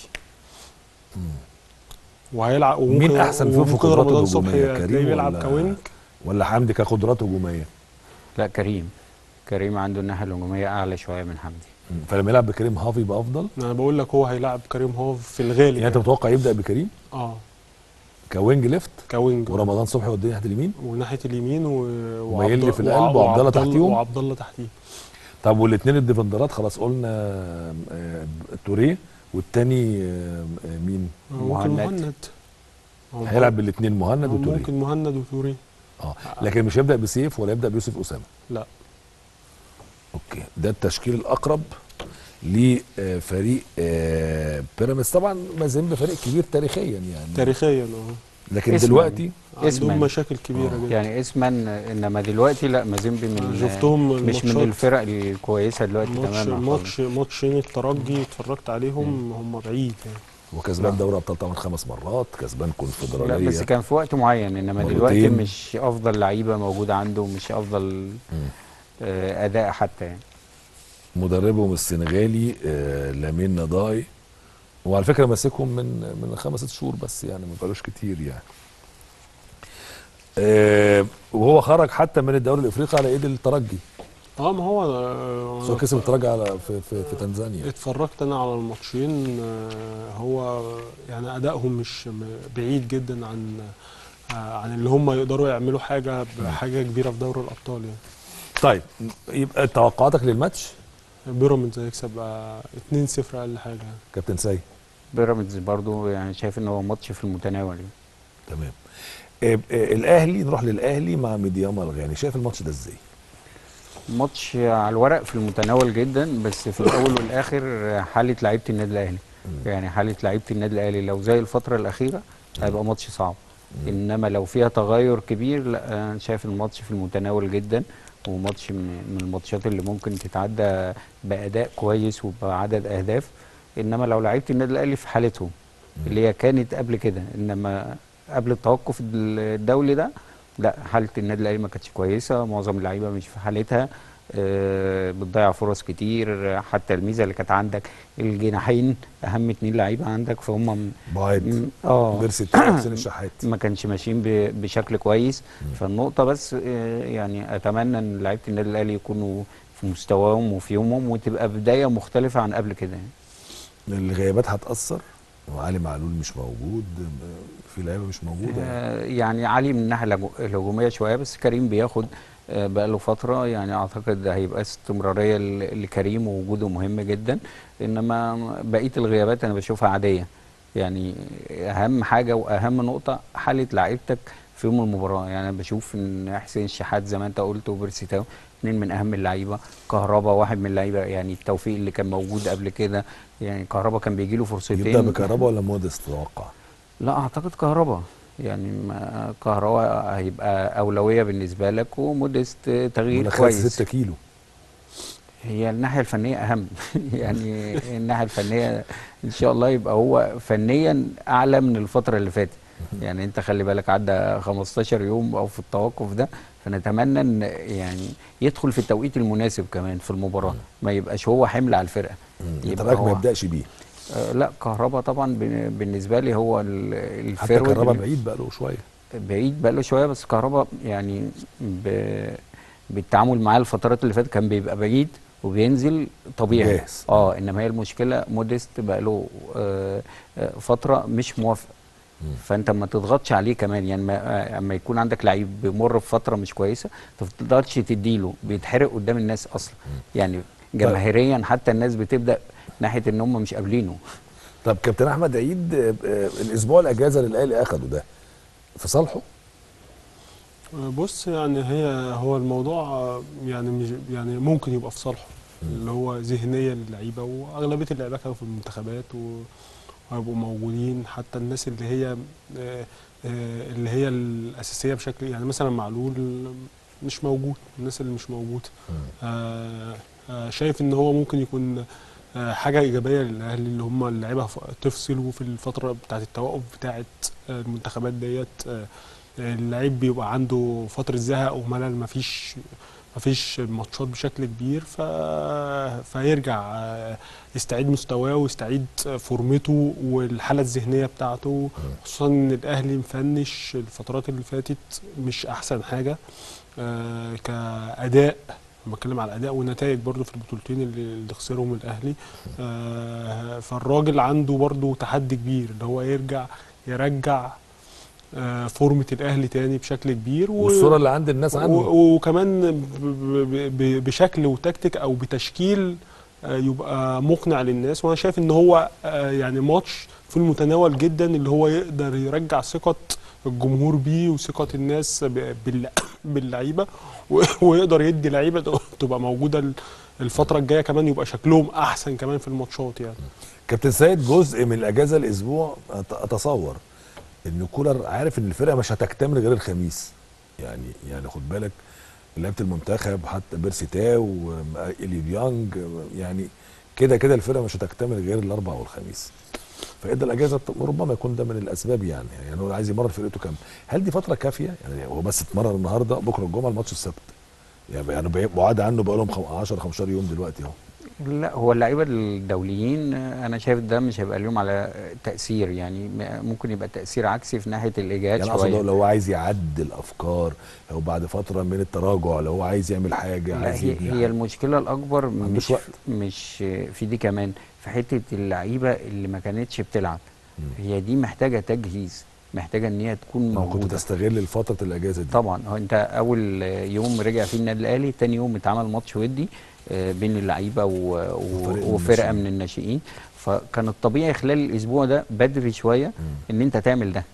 وهيلعب وممكن مين أحسن فيهم في وممكن قدراته رمضان الهجومية، صبحي كريم هتلاقيه بيلعب ولا- كوينج ولا حمدي كقدرات هجوميه لا كريم كريم عنده الناحيه الهجوميه اعلى شويه من حمدي مم. فلما يلعب بكريم هاف يبقى افضل انا بقول لك هو هيلاعب كريم هاف في الغالب يعني انت متوقع يبدا بكريم اه كوينج ليفت كوينج ورمضان صبحي وديه ناحيه اليمين وناحيه اليمين و... ومايلي في القلب وع- وعبد الله وعبد تحتيهم؟ وعبد الله تحتيه طب والاثنين الديفندرات خلاص قلنا آه، توريه والتاني آه، آه، مين ممكن مهند. مهند هو هيلعب بالاثنين مهند هو وتوريه ممكن مهند وتوري اه لكن مش هيبدا بسيف ولا يبدا بيوسف اسامه لا اوكي ده التشكيل الاقرب لفريق آه، بيراميدز طبعا مازيمبي فريق كبير تاريخيا يعني تاريخيا اه لكن اسماً. دلوقتي اسماً. عندهم مشاكل كبيره آه. جدا يعني اسما انما دلوقتي لا مازيمبي من أنا شفتهم مش من الماتشات. الفرق الكويسه دلوقتي ماتش تماما ماتش ماتشين الترجي اتفرجت عليهم هم بعيد يعني وكسبان لا. دوري ابطال طبعا خمس مرات كسبان لا كونفدراليه بس كان في وقت معين انما مرتين. دلوقتي مش افضل لعيبه موجوده عنده مش افضل مم. آه، اداء حتى يعني مدربهم السنغالي آه، لامين نضاي وعلى فكره ماسكهم من من خمس ست شهور بس يعني ما بقالوش كتير يعني آه، وهو خرج حتى من الدوري الافريقي على ايد الترجي اه ما هو آه، بس هو كسب الترجي على في في, في تنزانيا اتفرجت انا على الماتشين آه، هو يعني ادائهم مش م- بعيد جدا عن آه، عن اللي هم يقدروا يعملوا حاجه بحاجه كبيره في دوري الابطال يعني طيب يبقى توقعاتك للماتش بيراميدز هيكسب آه، 2-0 اقل حاجه يعني. كابتن سيد بيراميدز برضو يعني شايف ان هو ماتش في المتناول يعني. تمام آه، آه، الاهلي نروح للاهلي مع ميدياما الغاني شايف الماتش ده ازاي ماتش على الورق في المتناول جدا بس في الاول والاخر حاله لعيبه النادي الاهلي يعني حاله لعيبه النادي الاهلي لو زي الفتره الاخيره هيبقى ماتش صعب انما لو فيها تغير كبير لا انا شايف الماتش في المتناول جدا وماتش من من الماتشات اللي ممكن تتعدى باداء كويس وبعدد اهداف انما لو لعيبه النادي الاهلي في حالتهم اللي هي كانت قبل كده انما قبل التوقف الدولي ده لا حاله النادي الاهلي ما كانتش كويسه معظم اللعيبه مش في حالتها آه، بتضيع فرص كتير حتى الميزه اللي كانت عندك الجناحين اهم اتنين لعيبه عندك فهم م- بعيد م- اه بيرسي حسين الشحات ما كانش ماشيين ب- بشكل كويس فالنقطه بس آه، يعني اتمنى ان لعيبه النادي الاهلي يكونوا في مستواهم وفي يومهم وتبقى بدايه مختلفه عن قبل كده يعني. الغيابات هتاثر وعلي معلول مش موجود في لعيبه مش موجوده يعني. آه، يعني علي من الناحيه الهجو- الهجوميه شويه بس كريم بياخد آه، بقاله فتره يعني اعتقد هيبقى استمراريه ل- لكريم ووجوده مهم جدا انما بقيه الغيابات انا بشوفها عاديه يعني اهم حاجه واهم نقطه حاله لعيبتك في يوم المباراه يعني انا بشوف ان حسين الشحات زي ما انت قلت وبيرسي تاو اثنين من اهم اللعيبه كهربا واحد من اللعيبه يعني التوفيق اللي كان موجود قبل كده يعني كهربا كان بيجي له فرصتين يبدا بكهربا ولا موديست تتوقع؟ لا اعتقد كهربا يعني ما كهربا هيبقى اولويه بالنسبه لك وموديست تغيير ولا خد كويس 6 كيلو هي الناحيه الفنيه اهم يعني الناحيه الفنيه ان شاء الله يبقى هو فنيا اعلى من الفتره اللي فاتت يعني انت خلي بالك عدى 15 يوم او في التوقف ده فنتمنى ان يعني يدخل في التوقيت المناسب كمان في المباراه ما يبقاش هو حمل على الفرقه انت يبقى رايك ما هو- يبداش بيه آه لا كهربا طبعا بن- بالنسبه لي هو ال- حتى الفيرود كهربا اللي- بعيد بقى له شويه بعيد بقاله شويه بس كهربا يعني ب... بالتعامل معاه الفترات اللي فاتت كان بيبقى بعيد وبينزل طبيعي جاهز. اه انما هي المشكله موديست بقاله آه آه فتره مش موافق مم. فانت ما تضغطش عليه كمان يعني ما- آه، اما يكون عندك لعيب بيمر بفتره مش كويسه ما تقدرش تديله بيتحرق قدام الناس اصلا يعني جماهيريا حتى الناس بتبدا ناحيه ان هم مش قابلينه طب كابتن احمد عيد آه، آه، الاسبوع الاجازه اللي الاهلي اخده ده في صالحه بص يعني هي هو الموضوع يعني مش يعني ممكن يبقى في صالحه اللي هو ذهنيا للعيبه واغلبيه اللعيبه كانوا في المنتخبات و- وهيبقوا موجودين حتى الناس اللي هي آه، آه، اللي هي الاساسيه بشكل يعني مثلا معلول مش موجود الناس اللي مش موجوده آه، آه، شايف ان هو ممكن يكون آه، حاجه ايجابيه للاهلي اللي هم اللعيبه ف- تفصلوا في الفتره بتاعه التوقف بتاعه آه، المنتخبات ديت آه، اللعيب بيبقى عنده فتره زهق وملل مفيش مفيش ماتشات بشكل كبير ف... فيرجع آه، يستعيد مستواه ويستعيد فورمته والحاله الذهنيه بتاعته خصوصا ان الاهلي مفنش الفترات اللي فاتت مش احسن حاجه آه، كاداء لما بتكلم على الاداء والنتائج برضو في البطولتين اللي اللي خسرهم الاهلي آه، فالراجل عنده برضو تحدي كبير اللي هو يرجع يرجع آه، فورمه الاهلي تاني بشكل كبير و- والصوره اللي عند الناس عنه و- وكمان ب- ب- ب- بشكل وتكتيك او بتشكيل آه، يبقى مقنع للناس وانا شايف ان هو آه، يعني ماتش في المتناول جدا اللي هو يقدر يرجع ثقه الجمهور بيه وثقه الناس ب- بال- باللعيبه و- ويقدر يدي لعيبه تبقى موجوده ال- الفتره الجايه كمان يبقى شكلهم احسن كمان في الماتشات يعني كابتن سيد جزء من الاجازه الاسبوع أت- اتصور ان كولر عارف ان الفرقه مش هتكتمل غير الخميس يعني يعني خد بالك لعيبه المنتخب حتى بيرسي تاو اليو ديانج يعني كده كده الفرقه مش هتكتمل غير الاربع والخميس فادى الاجازه ربما يكون ده من الاسباب يعني يعني هو عايز يمرن فرقته كام هل دي فتره كافيه يعني هو بس اتمرن النهارده بكره الجمعه الماتش السبت يعني يعني بعاد عنه بقى لهم 10 15 يوم دلوقتي اهو لا هو اللعيبه الدوليين آه، انا شايف ده مش هيبقى لهم على تاثير يعني م- ممكن يبقى تاثير عكسي في ناحيه الاجهاد يعني اقصد شويه لو هو عايز يعدل افكار او بعد فتره من التراجع لو هو عايز يعمل حاجه لا عايز هي, يبني هي حاجة. المشكله الاكبر عندوش مش وقت. مش في دي كمان في حته اللعيبه اللي ما كانتش بتلعب مم. هي دي محتاجه تجهيز محتاجه ان هي تكون لو كنت موجوده تستغل فتره الاجازه دي طبعا هو انت اول يوم رجع فيه النادي الاهلي تاني يوم اتعمل ماتش ودي آه، بين اللعيبه و- و- وفريق وفرقه الناشئين. من الناشئين فكان الطبيعي خلال الاسبوع ده بدري شويه مم. ان انت تعمل ده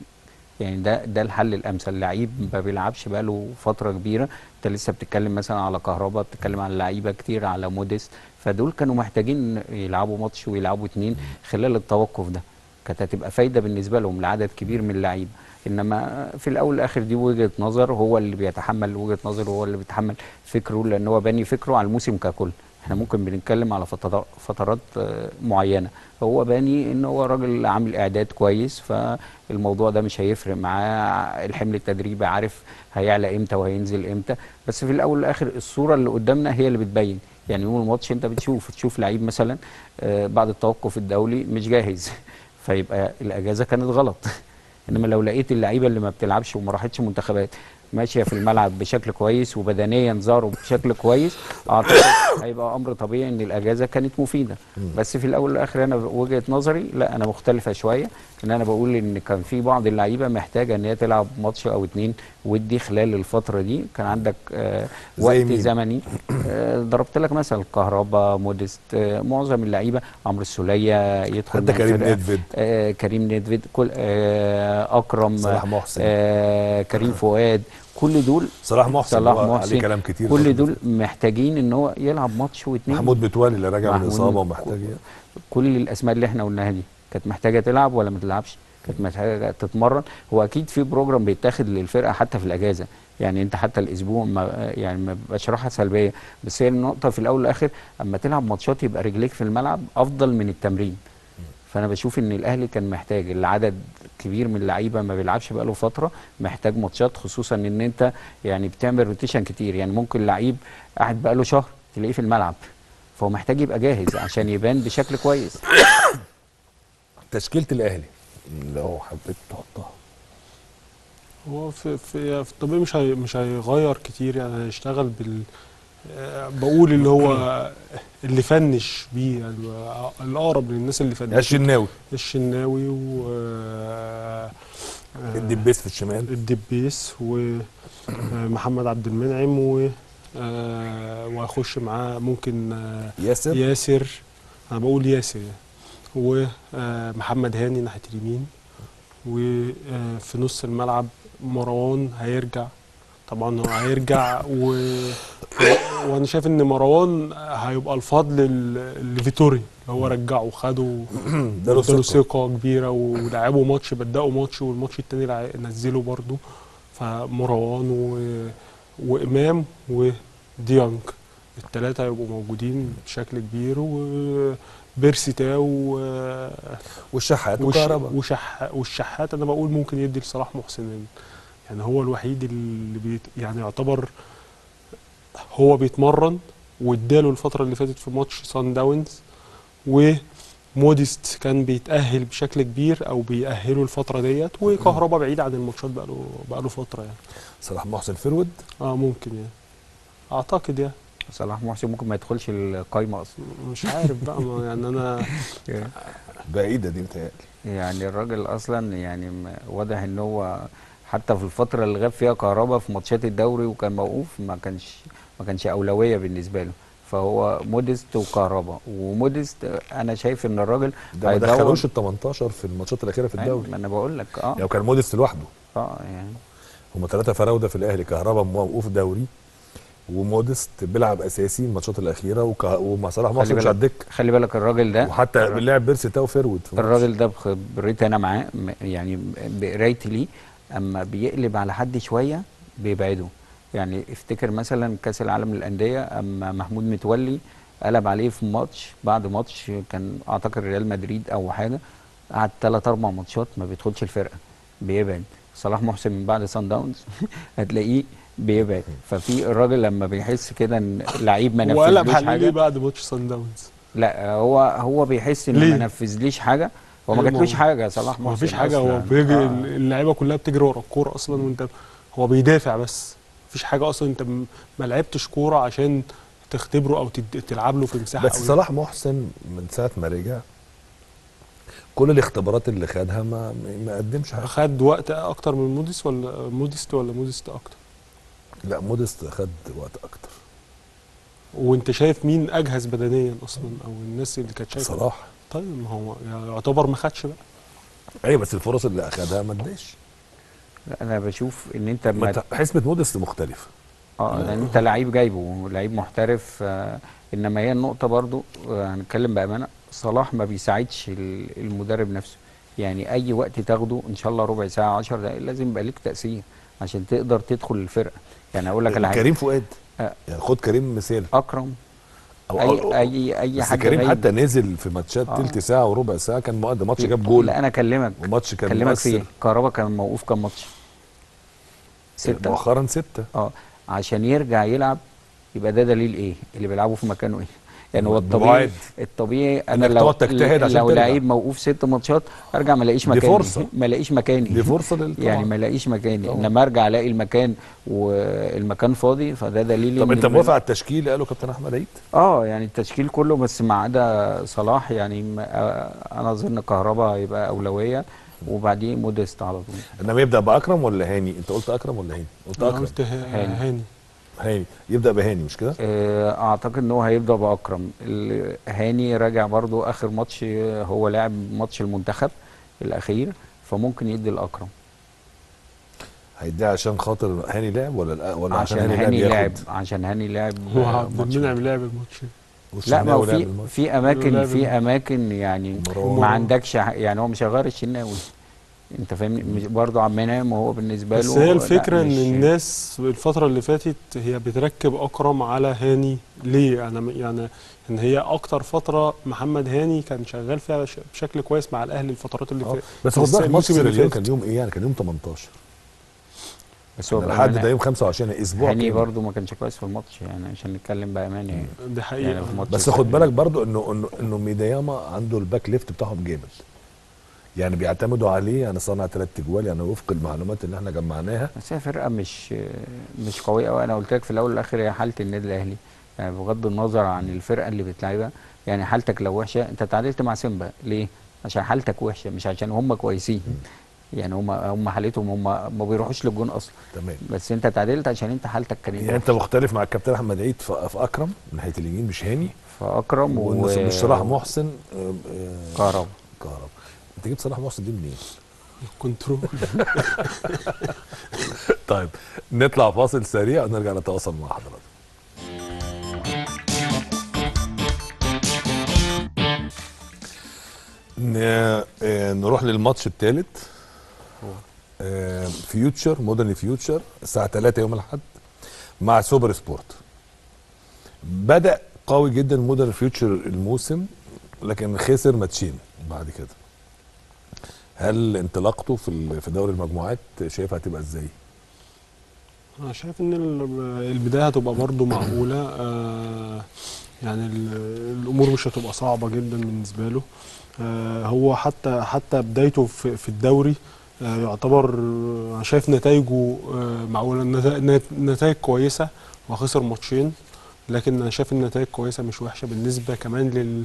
يعني ده ده الحل الامثل لعيب ما بيلعبش بقاله فتره كبيره انت لسه بتتكلم مثلا على كهربا بتتكلم على لعيبه كتير على موديست فدول كانوا محتاجين يلعبوا ماتش ويلعبوا اتنين خلال التوقف ده كانت هتبقى فايده بالنسبه لهم لعدد كبير من اللعيبه انما في الاول والاخر دي وجهه نظر هو اللي بيتحمل وجهه نظره هو اللي بيتحمل فكره لان هو باني فكره على الموسم ككل احنا ممكن بنتكلم على فترات فترات آه، معينه هو باني ان هو راجل عامل اعداد كويس فالموضوع ده مش هيفرق معاه الحمل التدريبي عارف هيعلى امتى وهينزل امتى بس في الاول والاخر الصوره اللي قدامنا هي اللي بتبين يعني يوم الماتش انت بتشوف تشوف لعيب مثلا آه، بعد التوقف الدولي مش جاهز فيبقى الاجازه كانت غلط انما لو لقيت اللعيبه اللي ما بتلعبش وما راحتش منتخبات ماشيه في الملعب بشكل كويس وبدنيا ظهروا بشكل كويس اعتقد هيبقى امر طبيعي ان الاجازه كانت مفيده بس في الاول والاخر انا وجهه نظري لا انا مختلفه شويه ان انا بقول ان كان في بعض اللعيبه محتاجه ان هي تلعب ماتش او اتنين ودي خلال الفتره دي كان عندك آه زي وقت مين؟ زمني آه ضربت لك مثلا كهربا موديست آه معظم اللعيبه عمرو السوليه يدخل حتى مع كريم الفرقة. نيدفيد آه كريم نيدفيد كل آه اكرم صلاح محسن. آه كريم فؤاد كل دول صلاح محسن صلاح هو محسن عليه كلام كتير كل الفترة دول محتاجين ان هو يلعب ماتش واثنين محمود متولي اللي راجع من محمود اصابه مت- ومحتاج كل الاسماء اللي احنا قلناها دي كانت محتاجه تلعب ولا ما تلعبش كانت محتاجه تتمرن هو اكيد في بروجرام بيتاخد للفرقه حتى في الاجازه يعني انت حتى الاسبوع ما يعني ما بيبقاش راحه سلبيه بس هي النقطه في الاول والاخر اما تلعب ماتشات يبقى رجليك في الملعب افضل من التمرين فانا بشوف ان الاهلي كان محتاج العدد كبير من اللعيبه ما بيلعبش بقاله فتره محتاج ماتشات خصوصا ان انت يعني بتعمل روتيشن كتير يعني ممكن لعيب قاعد بقاله شهر تلاقيه في الملعب فهو محتاج يبقى جاهز عشان يبان بشكل كويس تشكيله الاهلي لو حبيت تحطها هو في في في الطبيعي مش هي مش هيغير كتير يعني هيشتغل بال آه، بقول اللي هو اللي فنش بيه يعني الاقرب للناس اللي فنش الشناوي الشناوي و آه، آه، الدبيس في الشمال الدبيس ومحمد عبد المنعم و آه، وهيخش معاه ممكن آه، ياسر ياسر انا بقول ياسر يعني ومحمد هاني ناحيه اليمين وفي نص الملعب مروان هيرجع طبعا هو هيرجع و... وانا شايف ان مروان هيبقى الفضل ل- لفيتوري اللي هو رجعه خده ده له اداله ثقة. ثقه كبيره ولعبوا ماتش بدأوا ماتش والماتش التاني لع- نزله برضه فمروان و... وامام وديانج الثلاثه هيبقوا موجودين بشكل كبير وبيرسي تاو و... والشحات وش... وكهرباء وشح... والشحات انا بقول ممكن يدي لصلاح محسن يعني هو الوحيد اللي بيت... يعني يعتبر هو بيتمرن واداله الفتره اللي فاتت في ماتش سان داونز وموديست كان بيتاهل بشكل كبير او بيأهله الفتره ديت وكهربا بعيد عن الماتشات بقاله بقاله فتره يعني صلاح محسن فرود اه ممكن يعني اعتقد يعني صلاح محسن ممكن ما يدخلش القايمه اصلا مش عارف بقى ما يعني انا بعيده دي متهيألي يعني الراجل اصلا يعني م- واضح ان هو حتى في الفتره اللي غاب فيها كهربا في ماتشات الدوري وكان موقوف ما كانش ما كانش اولويه بالنسبه له فهو موديست وكهربا وموديست انا شايف ان الراجل ده ما هيدور- دخلوش ال 18 في الماتشات الاخيره في أيوة، الدوري ما انا بقول لك اه يعني كان موديست لوحده اه يعني هم ثلاثه فراوده في الاهلي كهربا موقوف دوري وموديست بيلعب اساسي الماتشات الاخيره وكه... ومع صلاح خلي محسن مش بالك- على الدكه خلي بالك الراجل ده وحتى الر- بنلعب بيرسي تاو فيرود في ماتش. الراجل ده بخبرتي انا معاه م- يعني بقرايتي ليه اما بيقلب على حد شويه بيبعده يعني افتكر مثلا كاس العالم للانديه اما محمود متولي قلب عليه في ماتش بعد ماتش كان اعتقد ريال مدريد او حاجه قعد ثلاث اربع ماتشات ما بيدخلش الفرقه بيبعد صلاح محسن من بعد سان داونز هتلاقيه بيبعد ففي الراجل لما بيحس كده ان لعيب ما وقلب نفذلوش عليه ليه حاجه بعد ماتش سان داونز لا هو هو بيحس ان ليه؟ ما نفذليش حاجه هو ما ليه؟ ما جاتلوش هو- حاجه صلاح محسن ما فيش حاجه هو أصلاً. بيجري آه. اللعيبه كلها بتجري ورا الكوره اصلا وانت هو بيدافع بس مفيش حاجه اصلا انت م- ما لعبتش كوره عشان تختبره او تد- تلعب له في مساحه بس أو صلاح محسن من ساعه ما رجع كل الاختبارات اللي خدها ما ما قدمش حاجه خد وقت اكتر من موديس ولا موديست ولا موديست اكتر لا موديست خد وقت اكتر وانت شايف مين اجهز بدنيا اصلا او الناس اللي كانت شايفه صلاح طيب ما هو يعني يعتبر ما خدش بقى ايوه بس الفرص اللي اخدها ما اداش لا انا بشوف ان انت ما ما ت- حسبه موديست مختلفه اه لان انت لعيب جايبه لعيب محترف آه انما هي النقطه برضو آه هنتكلم بامانه صلاح ما بيساعدش ال- المدرب نفسه يعني اي وقت تاخده ان شاء الله ربع ساعه 10 دقائق لازم يبقى ليك تاثير عشان تقدر تدخل الفرقه يعني اقول لك على حاجه كريم فؤاد آه. يعني خد كريم مثال اكرم أو اي أو اي اي بس حاجه كريم غايب. حتى نزل في ماتشات آه. تلت ساعه وربع ساعه كان مؤدي ماتش جاب جول لا انا اكلمك وماتش كان اكلمك مؤثر. فيه كهربا كان موقوف كام ماتش ستة مؤخرا ستة اه عشان يرجع يلعب يبقى ده دليل ايه اللي بيلعبوا في مكانه ايه يعني هو الطبيعي بوعد. الطبيعي انا إنك لو تقعد تجتهد عشان لو ترجع. لعيب موقوف ست ماتشات ارجع ما الاقيش دي مكاني فرصة. ما الاقيش مكاني دي فرصه لل يعني طبعاً. ما الاقيش مكاني طبعاً. انما ارجع الاقي المكان والمكان فاضي فده دليل طب إن انت الم- موافق على التشكيل اللي قاله كابتن احمد عيد اه يعني التشكيل كله بس ما عدا صلاح يعني ما- آه، انا اظن كهربا هيبقى اولويه وبعديه موديست على طول انما يبدا باكرم ولا هاني انت قلت اكرم ولا هاني قلت انا اكرم قلت ه- هاني. هاني هاني يبدا بهاني مش كده آه، اعتقد ان هو هيبدا باكرم ال- هاني راجع برضو اخر ماتش آه، هو لاعب ماتش المنتخب الاخير فممكن يدي الاكرم هيديها عشان خاطر هاني لعب ولا لا ولا عشان لعب هاني ياخد؟ لعب عشان هاني لعب هو آه، عبد ماتش المنعم لعب الماتش لا ما هو والشناوي لعب في الماتش. في اماكن لعب في الماتش. اماكن يعني مروان. ما عندكش ح- يعني هو مش هيغير الشناوي انت فاهمني مش برضه عبد المنعم هو بالنسبه له بس هي لا، الفكره ان مش- الناس الفتره اللي فاتت هي بتركب اكرم على هاني ليه انا م- يعني ان هي اكتر فتره محمد هاني كان شغال فيها بش- بشكل كويس مع الاهلي الفترات اللي آه. فاتت بس خد بس بالك ماتش الموسم اللي سيراليون فات. كان يوم ايه يعني كان يوم 18 بس هو لحد بأمانة ده يوم 25 اسبوع هاني كامل. برضه ما كانش كويس في الماتش يعني عشان نتكلم بامانه يعني دي حقيقه يعني في ماتش بس خد بالك برضو انه انه انه ميدياما عنده الباك ليفت بتاعهم جامد يعني بيعتمدوا عليه انا صانع ثلاث اجوال يعني وفق المعلومات اللي احنا جمعناها بس هي فرقه مش مش قويه قوي انا قلت لك في الاول والاخر هي حاله النادي الاهلي يعني بغض النظر عن الفرقه اللي بتلعبها يعني حالتك لو وحشه انت تعادلت مع سيمبا ليه؟ عشان حالتك وحشه مش عشان هم كويسين يعني هم هم حالتهم هم ما بيروحوش للجون اصلا تمام بس انت تعادلت عشان انت حالتك كانت يعني انت مختلف مع الكابتن احمد عيد في في اكرم من ناحيه اليمين مش هاني فاكرم و ومش صلاح محسن آه، آه، كهربا كهربا انت جبت صلاح محسن دي منين؟ كنترول طيب نطلع فاصل سريع ونرجع نتواصل مع حضرتك ن- آه، نروح للماتش الثالث فيوتشر مودرن فيوتشر الساعة 3 يوم الأحد مع سوبر سبورت بدأ قوي جدا مودرن فيوتشر الموسم لكن خسر ماتشين بعد كده هل انطلاقته في ال- في دوري المجموعات شايفها هتبقى ازاي؟ انا شايف ان ال- البدايه هتبقى برضو معقوله آه يعني ال- الامور مش هتبقى صعبه جدا بالنسبه له آه هو حتى حتى بدايته في, في الدوري آه يعتبر آه، انا شايف نتائجه آه معقوله نتائج كويسه وخسر ماتشين لكن انا شايف النتائج كويسه مش وحشه بالنسبه كمان لل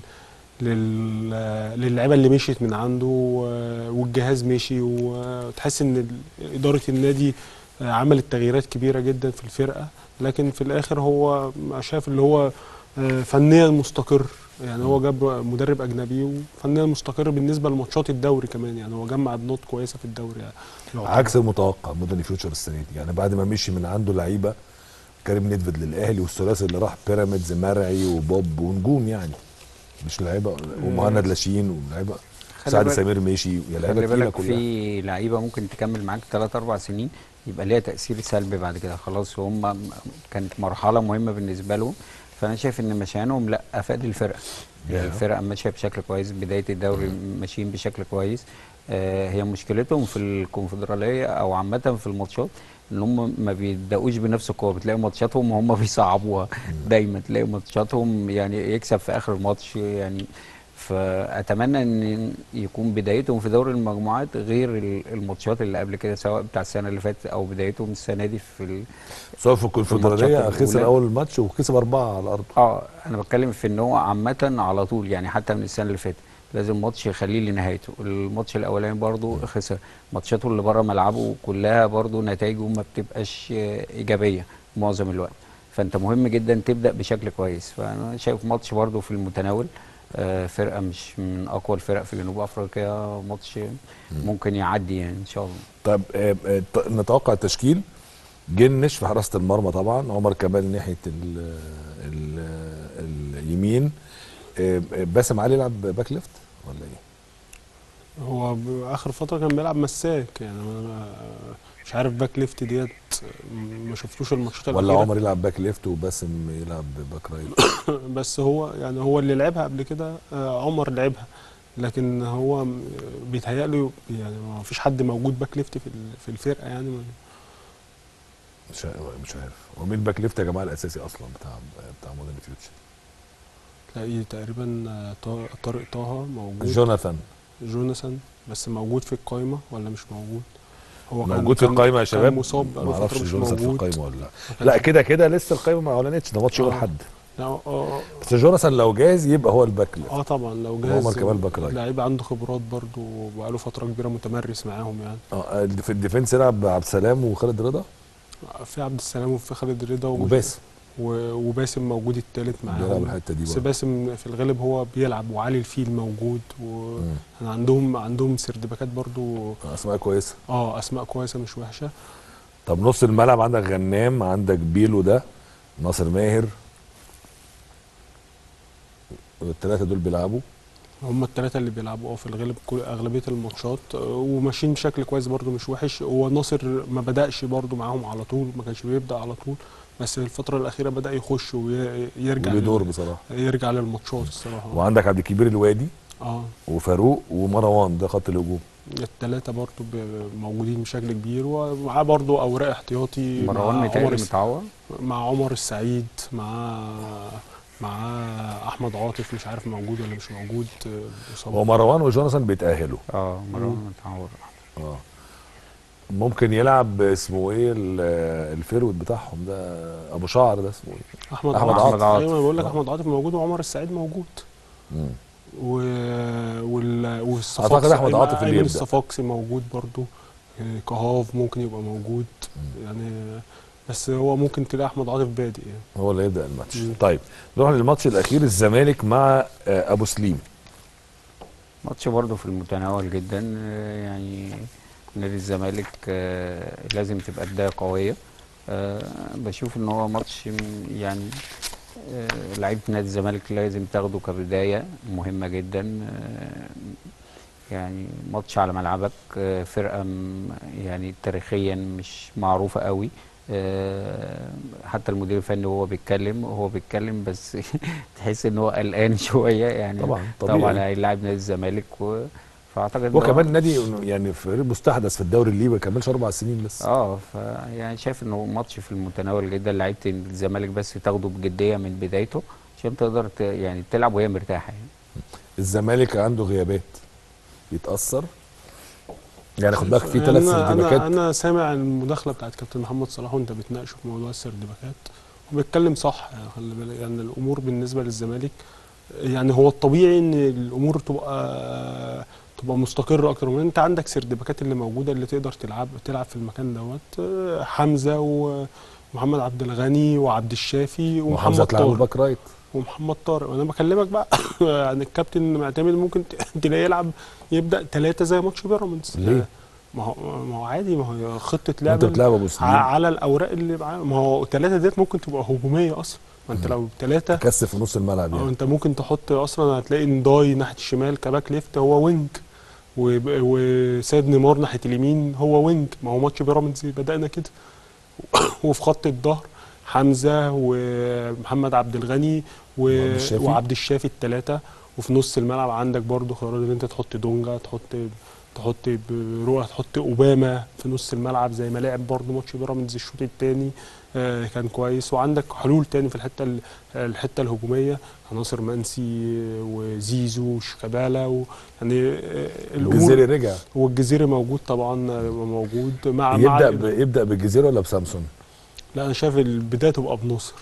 لل للعيبه اللي مشيت من عنده و- والجهاز مشي وتحس ان ال- اداره النادي عملت تغييرات كبيره جدا في الفرقه لكن في الاخر هو شايف اللي هو آه، فنيا مستقر يعني هو جاب مدرب اجنبي وفنيا مستقر بالنسبه لماتشات الدوري كمان يعني هو جمع بنوت كويسه في الدوري يعني يعتبر. عكس المتوقع مودرن فيوتشر السنه دي يعني بعد ما مشي من عنده لعيبه كريم نيدفيد للاهلي والثلاثي اللي راح بيراميدز مرعي وبوب ونجوم يعني مش لعيبه ومهند لاشين ولعيبه خلي سعد بالك- سمير مشي يا لعيبه خلي تقيله بالك كلها في لعيبه ممكن تكمل معاك 3 4 سنين يبقى ليها تاثير سلبي بعد كده خلاص هم كانت مرحله مهمه بالنسبه لهم فانا شايف ان مشيانهم لا افاد الفرقه يعني Yeah. الفرقه ماشيه بشكل كويس بدايه الدوري ماشيين بشكل كويس آه هي مشكلتهم في الكونفدراليه او عامه في الماتشات ان هم ما بيبداوش بنفس القوه بتلاقي ماتشاتهم هم بيصعبوها دايما تلاقي ماتشاتهم يعني يكسب في اخر الماتش يعني فاتمنى ان يكون بدايتهم في دوري المجموعات غير ال- الماتشات اللي قبل كده سواء بتاع السنه اللي فاتت او بدايتهم السنه دي في ال... سواء في الكونفدراليه الماتشات خسر الأولى. اول ماتش وكسب اربعه على ارضه اه انا بتكلم في ان هو عامه على طول يعني حتى من السنه اللي فاتت لازم ماتش يخليه لنهايته الماتش الاولاني برضو خسر ماتشاته اللي بره ملعبه كلها برضو نتائجه ما بتبقاش آه، ايجابيه معظم الوقت فانت مهم جدا تبدا بشكل كويس فانا شايف ماتش برضو في المتناول آه، فرقه مش من اقوى الفرق في جنوب افريقيا ماتش ممكن يعدي يعني ان شاء الله طب آه، آه، ط- نتوقع التشكيل جنش في حراسه المرمى طبعا عمر كمال ناحيه ال ال اليمين آه، آه، باسم علي يلعب باك ليفت ولا ايه؟ هو ب- اخر فتره كان بيلعب مساك يعني انا مش عارف باك ليفت ديت ما شفتوش الماتشات ولا الأخيرة. عمر يلعب باك ليفت وباسم يلعب باك رايت بس هو يعني هو اللي لعبها قبل كده آه، عمر لعبها لكن هو م- بيتهيأله يعني ما فيش حد موجود باك ليفت في ال- في الفرقه يعني ما- مش عارف- مش عارف هو مين الباك ليفت يا جماعه الاساسي اصلا بتاع بتاع مودرن فيوتشر تلاقي تقريبا آه، طا- طارق طه موجود جوناثان جوناثان بس موجود في القايمه ولا مش موجود هو كان- موجود في كان- القايمه يا كان شباب مصاب بقاله ما اعرفش فترة مش جوناثان في موجود. القايمه ولا لا كان- لا كده كده لسه القايمه ما اعلنتش ده ماتش يوم آه. الاحد لا اه اه بس جوناثان لو جاهز يبقى هو الباك ليفت. اه طبعا لو وعمر جاهز كمال باك رايت. لعيب عنده خبرات برضو وبقاله فتره كبيره متمرس معاهم يعني اه في الديفنس يلعب عبد السلام وخالد رضا في عبد السلام وفي خالد رضا ومش- وباسم و- وباسم موجود التالت بيلعب معاهم الحته دي بس برضه باسم في الغالب هو بيلعب وعلي الفيل موجود و مم. يعني عندهم عندهم سردباكات برضو اسماء كويسه اه اسماء كويسه مش وحشه طب نص الملعب عندك غنام عندك بيلو ده ناصر ماهر الثلاثه دول بيلعبوا هم الثلاثه اللي بيلعبوا اه في الغالب كل اغلبيه الماتشات آه، وماشيين بشكل كويس برضو مش وحش هو ناصر ما بداش برضو معاهم على طول ما كانش بيبدا على طول بس الفتره الاخيره بدا يخش ويرجع وليه لل- دور بصراحه يرجع للماتشات الصراحه وعندك عبد الكبير الوادي اه وفاروق ومروان ده خط الهجوم الثلاثه برضو ب- موجودين بشكل كبير ومعاه برضو اوراق احتياطي مروان مع متهيألي عمر الس- متعور مع عمر السعيد مع مع احمد عاطف مش عارف موجود ولا مش موجود آه، إصابة. هو مروان وجوناثان بيتاهلوا اه مم. مروان متعور اه ممكن يلعب اسمه ايه ال- الفيرود بتاعهم ده ابو شعر ده اسمه ايه احمد, أحمد عاطف عاطف. ايوه بقول لك آه. احمد عاطف موجود وعمر السعيد موجود مم. و... وال... والصفاقسي أعتقد أحمد أيمن- عاطف اللي أيمن يبدأ. الصفاقسي موجود برضو آه، كهاف ممكن يبقى موجود يعني بس هو ممكن تلاقي احمد عاطف بادئ يعني هو اللي يبدا الماتش مم. طيب نروح للماتش الاخير الزمالك مع آه، ابو سليم ماتش برضه في المتناول جدا آه، يعني نادي الزمالك آه، لازم تبقى بداية قوية آه، بشوف ان هو ماتش م- يعني آه، لعيبة نادي الزمالك لازم تاخده كبداية مهمة جدا آه، يعني ماتش على ملعبك آه، فرقة م- يعني تاريخيا مش معروفة قوي آه، حتى المدير الفني وهو بيتكلم وهو بيتكلم بس تحس ان هو قلقان شوية يعني طبعا طبيعي طبعا هيلاعب نادي الزمالك و... فاعتقد هو إن كمان النادي يعني فريق مستحدث في الدوري الليبي ما كملش اربع سنين لسه اه ف يعني شايف انه ماتش في المتناول جدا لعيبه الزمالك بس تاخده بجديه من بدايته عشان تقدر ت... يعني تلعب وهي مرتاحه يعني الزمالك عنده غيابات يتاثر يعني خد بالك في يعني ثلاث أنا- سردباكات انا انا سامع المداخله بتاعت كابتن محمد صلاح وانت بتناقشه في موضوع السردباكات وبيتكلم صح يعني خلي بالك يعني الامور بالنسبه للزمالك يعني هو الطبيعي ان الامور تبقى تبقى مستقره اكتر من انت عندك سردباكات اللي موجوده اللي تقدر تلعب تلعب في المكان دوت آه، حمزه ومحمد عبد الغني وعبد الشافي وحمزه ومحمد تلعبه طارق باك رايت ومحمد طارق وانا بكلمك بقى عن الكابتن معتمد ممكن ت- تلاقيه يلعب يبدا ثلاثه زي ماتش بيراميدز ليه؟ ما هو ما هو عادي ما هو خطه انت لعب بتلعب ابو ع- سليم على الاوراق اللي معاه ما هو ثلاثه ديت ممكن تبقى هجوميه اصلا ما انت مم. لو ثلاثه كثف في نص الملعب اه يعني انت ممكن تحط اصلا هتلاقي نداي ناحيه الشمال كباك ليفت هو وينج وب- وسيد نيمار ناحيه اليمين هو وينج ما هو ماتش بيراميدز بدانا كده وفي خط الظهر حمزه ومحمد عبد الغني و... وعبد الشافي. وعبد الشافي الثلاثه وفي نص الملعب عندك برضو خيارات ان انت تحط دونجا تحط تحط روح تحط اوباما في نص الملعب زي ما لعب برضو ماتش بيراميدز الشوط الثاني آه كان كويس وعندك حلول تاني في الحته ال- الحته الهجوميه ناصر منسي وزيزو وشيكابالا و يعني آه، الامور الجزيري رجع والجزيري موجود طبعا آه، موجود مع مع يبدا ال- ب... يبدا بالجزيره ولا بسامسون لا انا شايف البدايه تبقى بناصر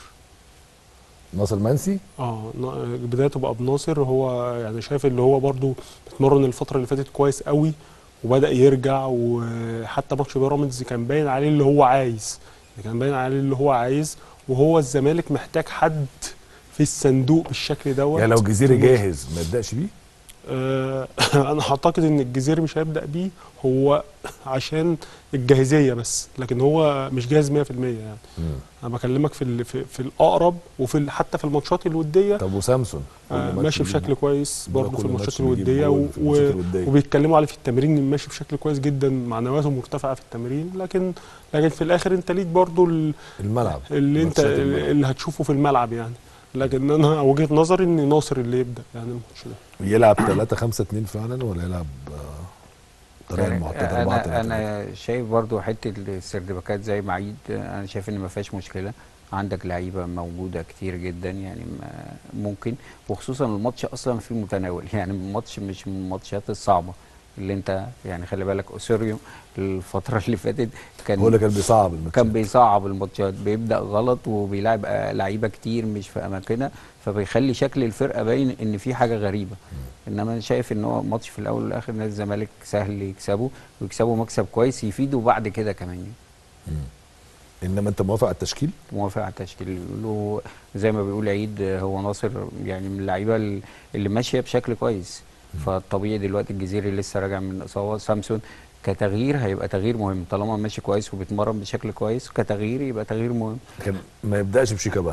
ناصر منسي اه نا- البدايه تبقى بناصر هو يعني شايف اللي هو برضو اتمرن الفتره اللي فاتت كويس قوي وبدا يرجع وحتى ماتش بيراميدز كان باين عليه اللي هو عايز كان باين عليه اللي هو عايز وهو الزمالك محتاج حد في الصندوق بالشكل دوت يعني لو الجزيري في النص. جاهز ما يبداش بيه آه، انا اعتقد ان الجزيري مش هيبدا بيه هو عشان الجاهزيه بس لكن هو مش جاهز 100% يعني مم. انا بكلمك في ال- في, في الاقرب وفي ال- حتى في الماتشات الوديه طب وسامسون كل آه ماتش ماشي بيجيب بشكل كويس جول. برضه كل في الماتشات ماتش بيجيب الوديه جول و... في الماتشات و... الودية. وبيتكلموا عليه في التمرين ماشي بشكل كويس جدا معنوياته مرتفعه في التمرين لكن لكن في الاخر انت ليك برضه ال- الملعب اللي انت ماتشات الملعب. اللي هتشوفه في الملعب يعني لكن انا وجهه نظري ان ناصر اللي يبدا يعني الماتش ده يلعب 3 5 2 فعلا ولا يلعب الطريقه المعتاده 4 3 انا انا شايف برضو حته السردباكات زي ما عيد انا شايف ان ما فيهاش مشكله عندك لعيبه موجوده كتير جدا يعني ما- ممكن وخصوصا الماتش اصلا في المتناول يعني الماتش مش من الماتشات الصعبه اللي انت يعني خلي بالك اوسوريو الفتره اللي فاتت كان هو اللي كان بيصعب الماتش كان بيصعب الماتشات بيبدا غلط وبيلعب آه، لعيبه كتير مش في اماكنها فبيخلي شكل الفرقه باين ان في حاجه غريبه انما انا شايف ان هو ماتش في الاول والاخر نادي الزمالك سهل يكسبه ويكسبه مكسب كويس يفيده بعد كده كمان يعني. انما انت موافق على التشكيل موافق على التشكيل بيقولوا زي ما بيقول عيد آه، هو ناصر يعني من اللعيبه ال- اللي ماشيه بشكل كويس فالطبيعي دلوقتي الجزيري لسه راجع من اصابه سامسون كتغيير هيبقى تغيير مهم طالما ماشي كويس وبيتمرن بشكل كويس كتغيير يبقى تغيير مهم كان ما يبداش بشيكابالا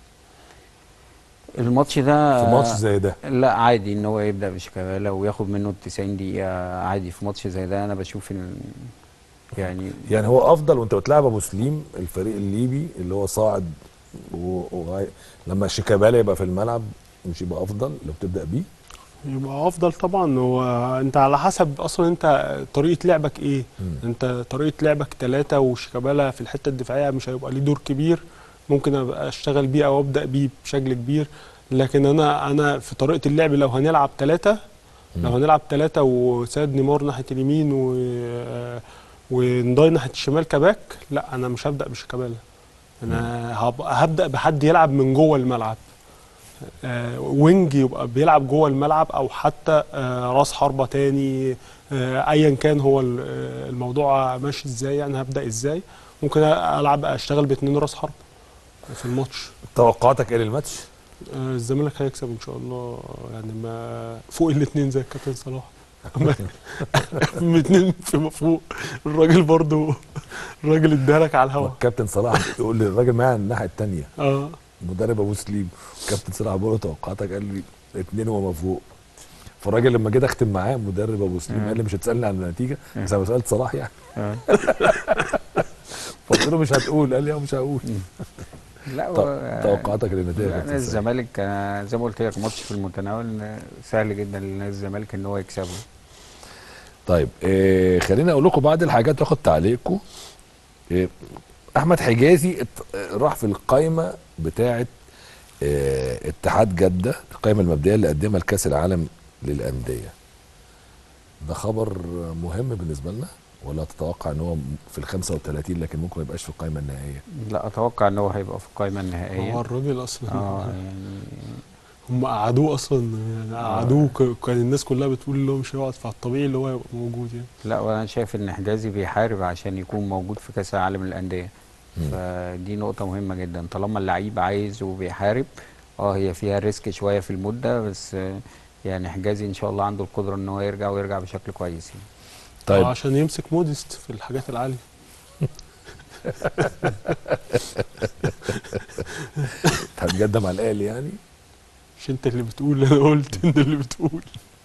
الماتش ده في ماتش زي ده لا عادي ان هو يبدا بشيكابالا وياخد منه ال 90 دقيقه عادي في ماتش زي ده انا بشوف ان يعني يعني هو افضل وانت بتلعب ابو سليم الفريق الليبي اللي هو صاعد و... و... لما شيكابالا يبقى في الملعب مش يبقى افضل لو بتبدا بيه يبقى افضل طبعا هو انت على حسب اصلا انت طريقه لعبك ايه مم. انت طريقه لعبك ثلاثة وشيكابالا في الحته الدفاعيه مش هيبقى ليه دور كبير ممكن ابقى اشتغل بيه او ابدا بيه بشكل كبير لكن انا انا في طريقه اللعب لو هنلعب ثلاثة لو هنلعب ثلاثة وسيد نيمار ناحيه اليمين و ونداي ناحيه الشمال كباك لا انا مش هبدا بشيكابالا انا هبقى هبدا بحد يلعب من جوه الملعب آه، وينج يبقى بيلعب جوه الملعب او حتى آه، راس حربه تاني آه، ايا كان هو ال- آه، الموضوع ماشي ازاي يعني هبدا ازاي ممكن العب اشتغل باتنين راس حربه في الماتش توقعاتك ايه للماتش؟ آه، الزمالك هيكسب ان شاء الله يعني ما فوق الاثنين زي الكابتن صلاح الاثنين في فوق الراجل برضو الراجل ادالك على الهوا كابتن صلاح يقول لي الراجل معايا الناحيه الثانيه اه مدرب ابو سليم كابتن صلاح بقول له توقعاتك قال لي اتنين وما فوق فالراجل لما جيت اختم معاه مدرب ابو سليم مم. قال لي مش هتسالني عن النتيجه مم. بس انا سالت صلاح يعني آه. فقلت له مش هتقول قال لي اه مش هقول لا تو- هو- توقعاتك للنتيجه يا لا، كابتن نادي سيد؟ الزمالك آه، زي ما قلت لك ماتش في المتناول آه، سهل جدا لنادي الزمالك ان هو يكسبه طيب إيه خليني اقول لكم بعض الحاجات واخد تعليقكم إيه احمد حجازي ات- راح في القائمه بتاعه إيه اتحاد جده القائمه المبدئيه اللي قدمها لكاس العالم للانديه ده خبر مهم بالنسبه لنا ولا تتوقع ان هو في ال 35 لكن ممكن ما يبقاش في القائمه النهائيه لا اتوقع ان هو هيبقى في القائمه هو النهائيه الراجل اصلا اه يعني هم قعدوه اصلا يعني قعدوه ك- كان الناس كلها بتقول اللي هو مش هيقعد فالطبيعي اللي هو يبقى موجود يعني لا وانا شايف ان حجازي بيحارب عشان يكون موجود في كاس العالم للانديه مم. فدي نقطه مهمه جدا طالما اللعيب عايز وبيحارب اه هي فيها ريسك شويه في المده بس آه، يعني حجازي ان شاء الله عنده القدره ان هو يرجع ويرجع بشكل كويس يعني. طيب عشان يمسك موديست في الحاجات العاليه هتجدد مع الاهلي يعني مش انت اللي بتقول انا قلت انت اللي بتقول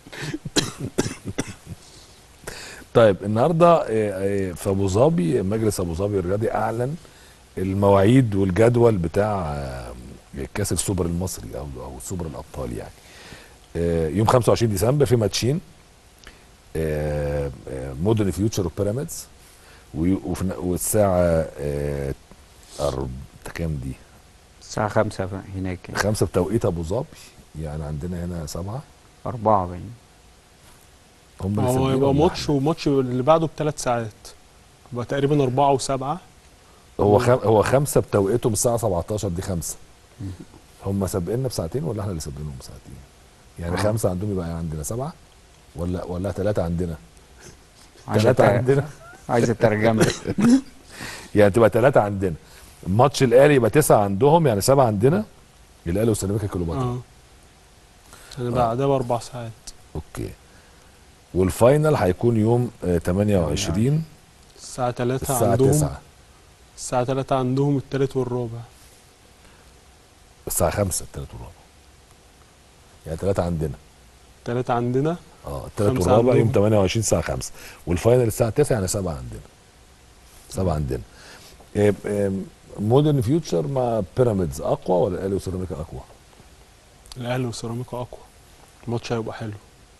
طيب النهارده إيه، إيه، في ابو ظبي مجلس ابو ظبي الرياضي اعلن المواعيد والجدول بتاع آه، كاس السوبر المصري او او سوبر الابطال يعني آه، يوم 25 ديسمبر في ماتشين آه، آه، مودرن فيوتشر وبيراميدز وي- وفي ن- والساعه آه، أرب- كام دي؟ الساعه 5 هناك يعني. خمسة بتوقيت ابو ظبي يعني عندنا هنا سبعة أربعة باين هم اللي هو سابقين يبقى ولا ماتش إحنا؟ وماتش اللي بعده بثلاث ساعات يبقى تقريبا أربعة وسبعة هو خم... هو خمسة بتوقيتهم الساعة 17 دي خمسة هم سابقيننا بساعتين ولا احنا اللي سابقينهم بساعتين؟ يعني آه. خمسة عندهم يبقى عندنا سبعة ولا ولا ثلاثة عندنا؟ عايز ثلاثة الت- عندنا عايز الترجمة يعني تبقى ثلاثة عندنا ماتش الأهلي يبقى تسعة عندهم يعني سبعة عندنا الأهلي وسيراميكا كليوباترا اه يعني بعدها بأربع ساعات اوكي والفاينل هيكون يوم آه، 28 الساعة 3 الساعة عندهم 9 الساعة 3 عندهم التالت والرابع الساعة 5 الثالث والرابع يعني ثلاثة عندنا التالت عندنا اه الثالث خمسة والرابع يوم عندهم. 28 الساعة 5 والفاينل الساعة 9 يعني 7 عندنا 7 عندنا إيه، إيه، مودرن فيوتشر مع بيراميدز اقوى ولا الاهلي وسيراميكا اقوى؟ الأهلي وسيراميكا أقوى الماتش هيبقى حلو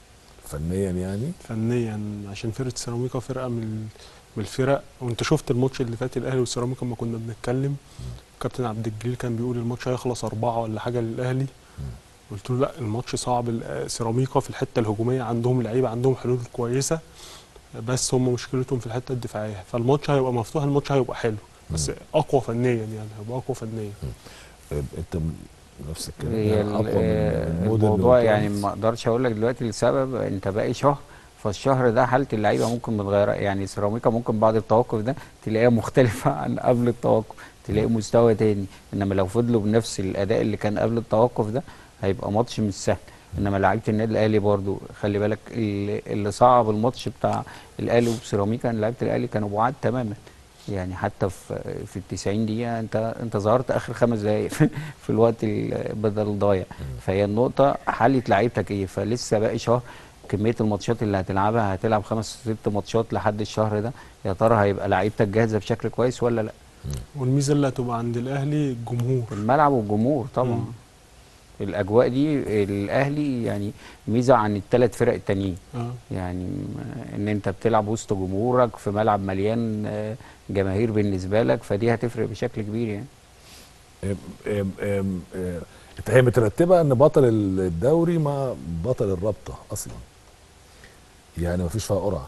فنيا يعني فنيا عشان فرقه سيراميكا فرقه من من الفرق وانت شفت الماتش اللي فات الاهلي والسيراميكا لما كنا بنتكلم كابتن عبد الجليل كان بيقول الماتش هيخلص أربعة ولا حاجة للأهلي قلت له لا الماتش صعب ال- سيراميكا في الحتة الهجومية عندهم لعيبة عندهم حلول كويسة بس هم مشكلتهم في الحتة الدفاعية فالماتش هيبقى مفتوح الماتش هيبقى حلو بس أقوى فنيا يعني هيبقى أقوى فنيا آه، انت م- نفس الكلام هي يعني ال- أقوى من آه، الموديل الموضوع اللي يعني قدام. ما اقدرش اقول لك دلوقتي السبب انت باقي شهر فالشهر ده حاله اللعيبه ممكن متغيره يعني سيراميكا ممكن بعد التوقف ده تلاقيها مختلفه عن قبل التوقف تلاقي مستوى تاني انما لو فضلوا بنفس الاداء اللي كان قبل التوقف ده هيبقى ماتش مش سهل انما لعيبه النادي الاهلي برضو خلي بالك اللي, اللي صعب الماتش بتاع الاهلي وسيراميكا ان لعيبه الاهلي كانوا بعاد تماما يعني حتى في في ال 90 دقيقه انت انت ظهرت اخر خمس دقائق في الوقت ال- بدل ضايع فهي النقطه حاله لعيبتك ايه فلسه باقي شهر كميه الماتشات اللي هتلعبها هتلعب خمس ست ماتشات لحد الشهر ده يا ترى هيبقى لعيبتك جاهزه بشكل كويس ولا لا والميزة اللي هتبقى عند الأهلي الجمهور الملعب والجمهور طبعا مم. الاجواء دي الاهلي يعني ميزه عن الثلاث فرق التانيين اه يعني م- ان انت بتلعب وسط جمهورك في ملعب مليان آه، جماهير بالنسبه لك فدي هتفرق بشكل كبير يعني آم، آم، آم، آه، هي مترتبه ان بطل الدوري مع بطل الرابطه اصلا يعني مفيش فيها قرعه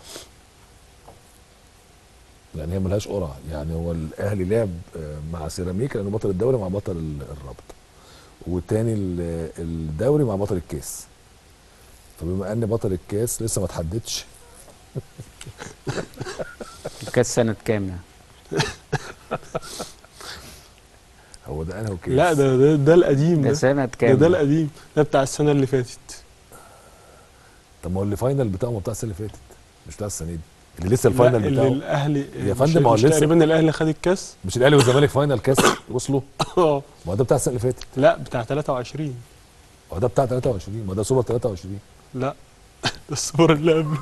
يعني هي ملهاش قرعه يعني هو الاهلي لعب آه، مع سيراميكا لانه بطل الدوري مع بطل ال- الرابطه والتاني ال- الدوري مع بطل الكاس فبما ان بطل الكاس لسه ما اتحددش الكاس سنه كام يعني هو ده انا وكاس لا ده ده, ده القديم ده ده سنه ده, كام ده القديم ده بتاع السنة اللي فاتت طب ما هو اللي فاينل بتاعه بتاع السنه اللي فاتت مش بتاع السنه دي اللي لسه لا، الفاينل اللي بتاعه الأهلي يا مش- فندم، ما هو مش لسه- تقريبا الأهلي خد الكاس مش الاهلي والزمالك فاينل كاس وصلوا اه ما هو ده بتاع السنه اللي فاتت لا بتاع 23 هو ده بتاع 23 ما ده سوبر 23 لا ده الصور اللي قبله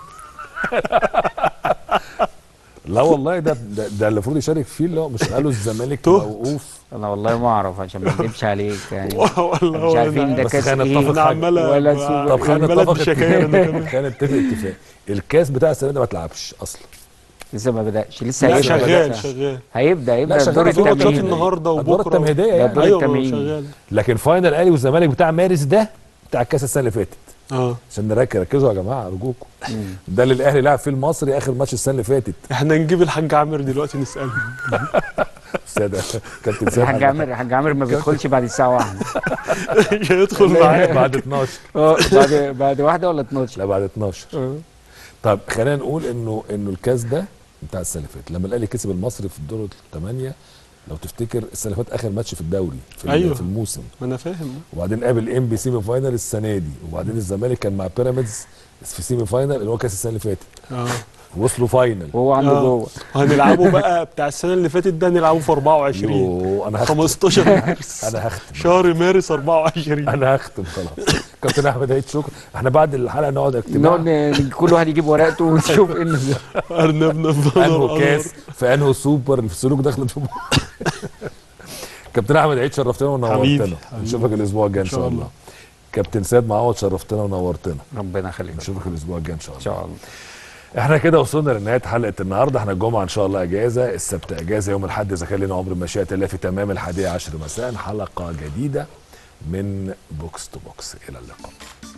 لا والله ده ده, ده اللي المفروض يشارك فيه اللي هو مش قالوا الزمالك تهت. موقوف انا والله ما اعرف عشان ما اكذبش عليك يعني والله مش عارفين ده بس كاس خلينا ايه نتفق انا حاجة. عمال ولا أبقى- سوبر. طب خلينا عمال نتفق ادي شكاير انا كمان خلينا نتفق اتفاق الكاس بتاع السنه ده ما اتلعبش اصلا لسه ما بداش لسه لا هيبدا شغال لسه. شغال هيبدا هيبدا لا، شغال الدور في ماتشات ماتشات التمهيدي النهارده الادوار وبكره التمهيديه ده يعني دور ايوه ما هو التمهيدي. شغال لكن فاينل الاهلي والزمالك بتاع مارس ده بتاع الكاس السنه اللي فاتت اه عشان نركز ركزوا يا جماعه ارجوكم مم. ده اللي الاهلي لعب فيه المصري اخر ماتش السنه اللي فاتت احنا نجيب الحاج عامر دلوقتي نساله ساده كابتن الحاج سيد عامر الحاج عامر ما بيدخلش بعد الساعه 1 مش هيدخل معايا بعد 12 اه بعد بعد واحده ولا 12 لا بعد 12 اه. طب خلينا نقول انه انه الكاس ده بتاع السنه اللي فاتت لما الاهلي كسب المصري في الدور الثمانيه لو تفتكر السنه اللي فاتت اخر ماتش في الدوري في, أيوة. أيوة. في الموسم ما انا فاهم وبعدين قابل ام بي سيمي فاينل السنه دي وبعدين الزمالك كان مع بيراميدز في سيمي فاينل اللي هو كاس السنه اللي فاتت اه وصلوا فاينل وهو عنده آه. جوه هنلعبه بقى بتاع السنه اللي فاتت ده نلعبه في 24 يو انا هختم 15 مارس انا هختم شهر مارس 24 انا هختم خلاص كابتن احمد عيد شكرا احنا بعد الحلقه نقعد اجتماع نقعد ن- كل واحد يجيب ورقته ونشوف ايه النظام ارنبنا في انهو بدر كاس في انهو سوبر في سلوك دخلت في كابتن احمد عيد شرفتنا حبيبي، ونورتنا حبيبي. نشوفك الاسبوع الجاي ان إن شاء شاء الله الله. كابتن سيد معوض شرفتنا ونورتنا ربنا يخليك نشوفك الاسبوع الجاي ان شاء ان الله شاء الله احنا كده وصلنا لنهايه حلقه النهارده احنا الجمعه ان شاء الله اجازه السبت اجازه يوم الاحد اذا كان لنا عمر مشيئه الله في تمام الحادية عشر مساء حلقه جديده من بوكس تو بوكس الى اللقاء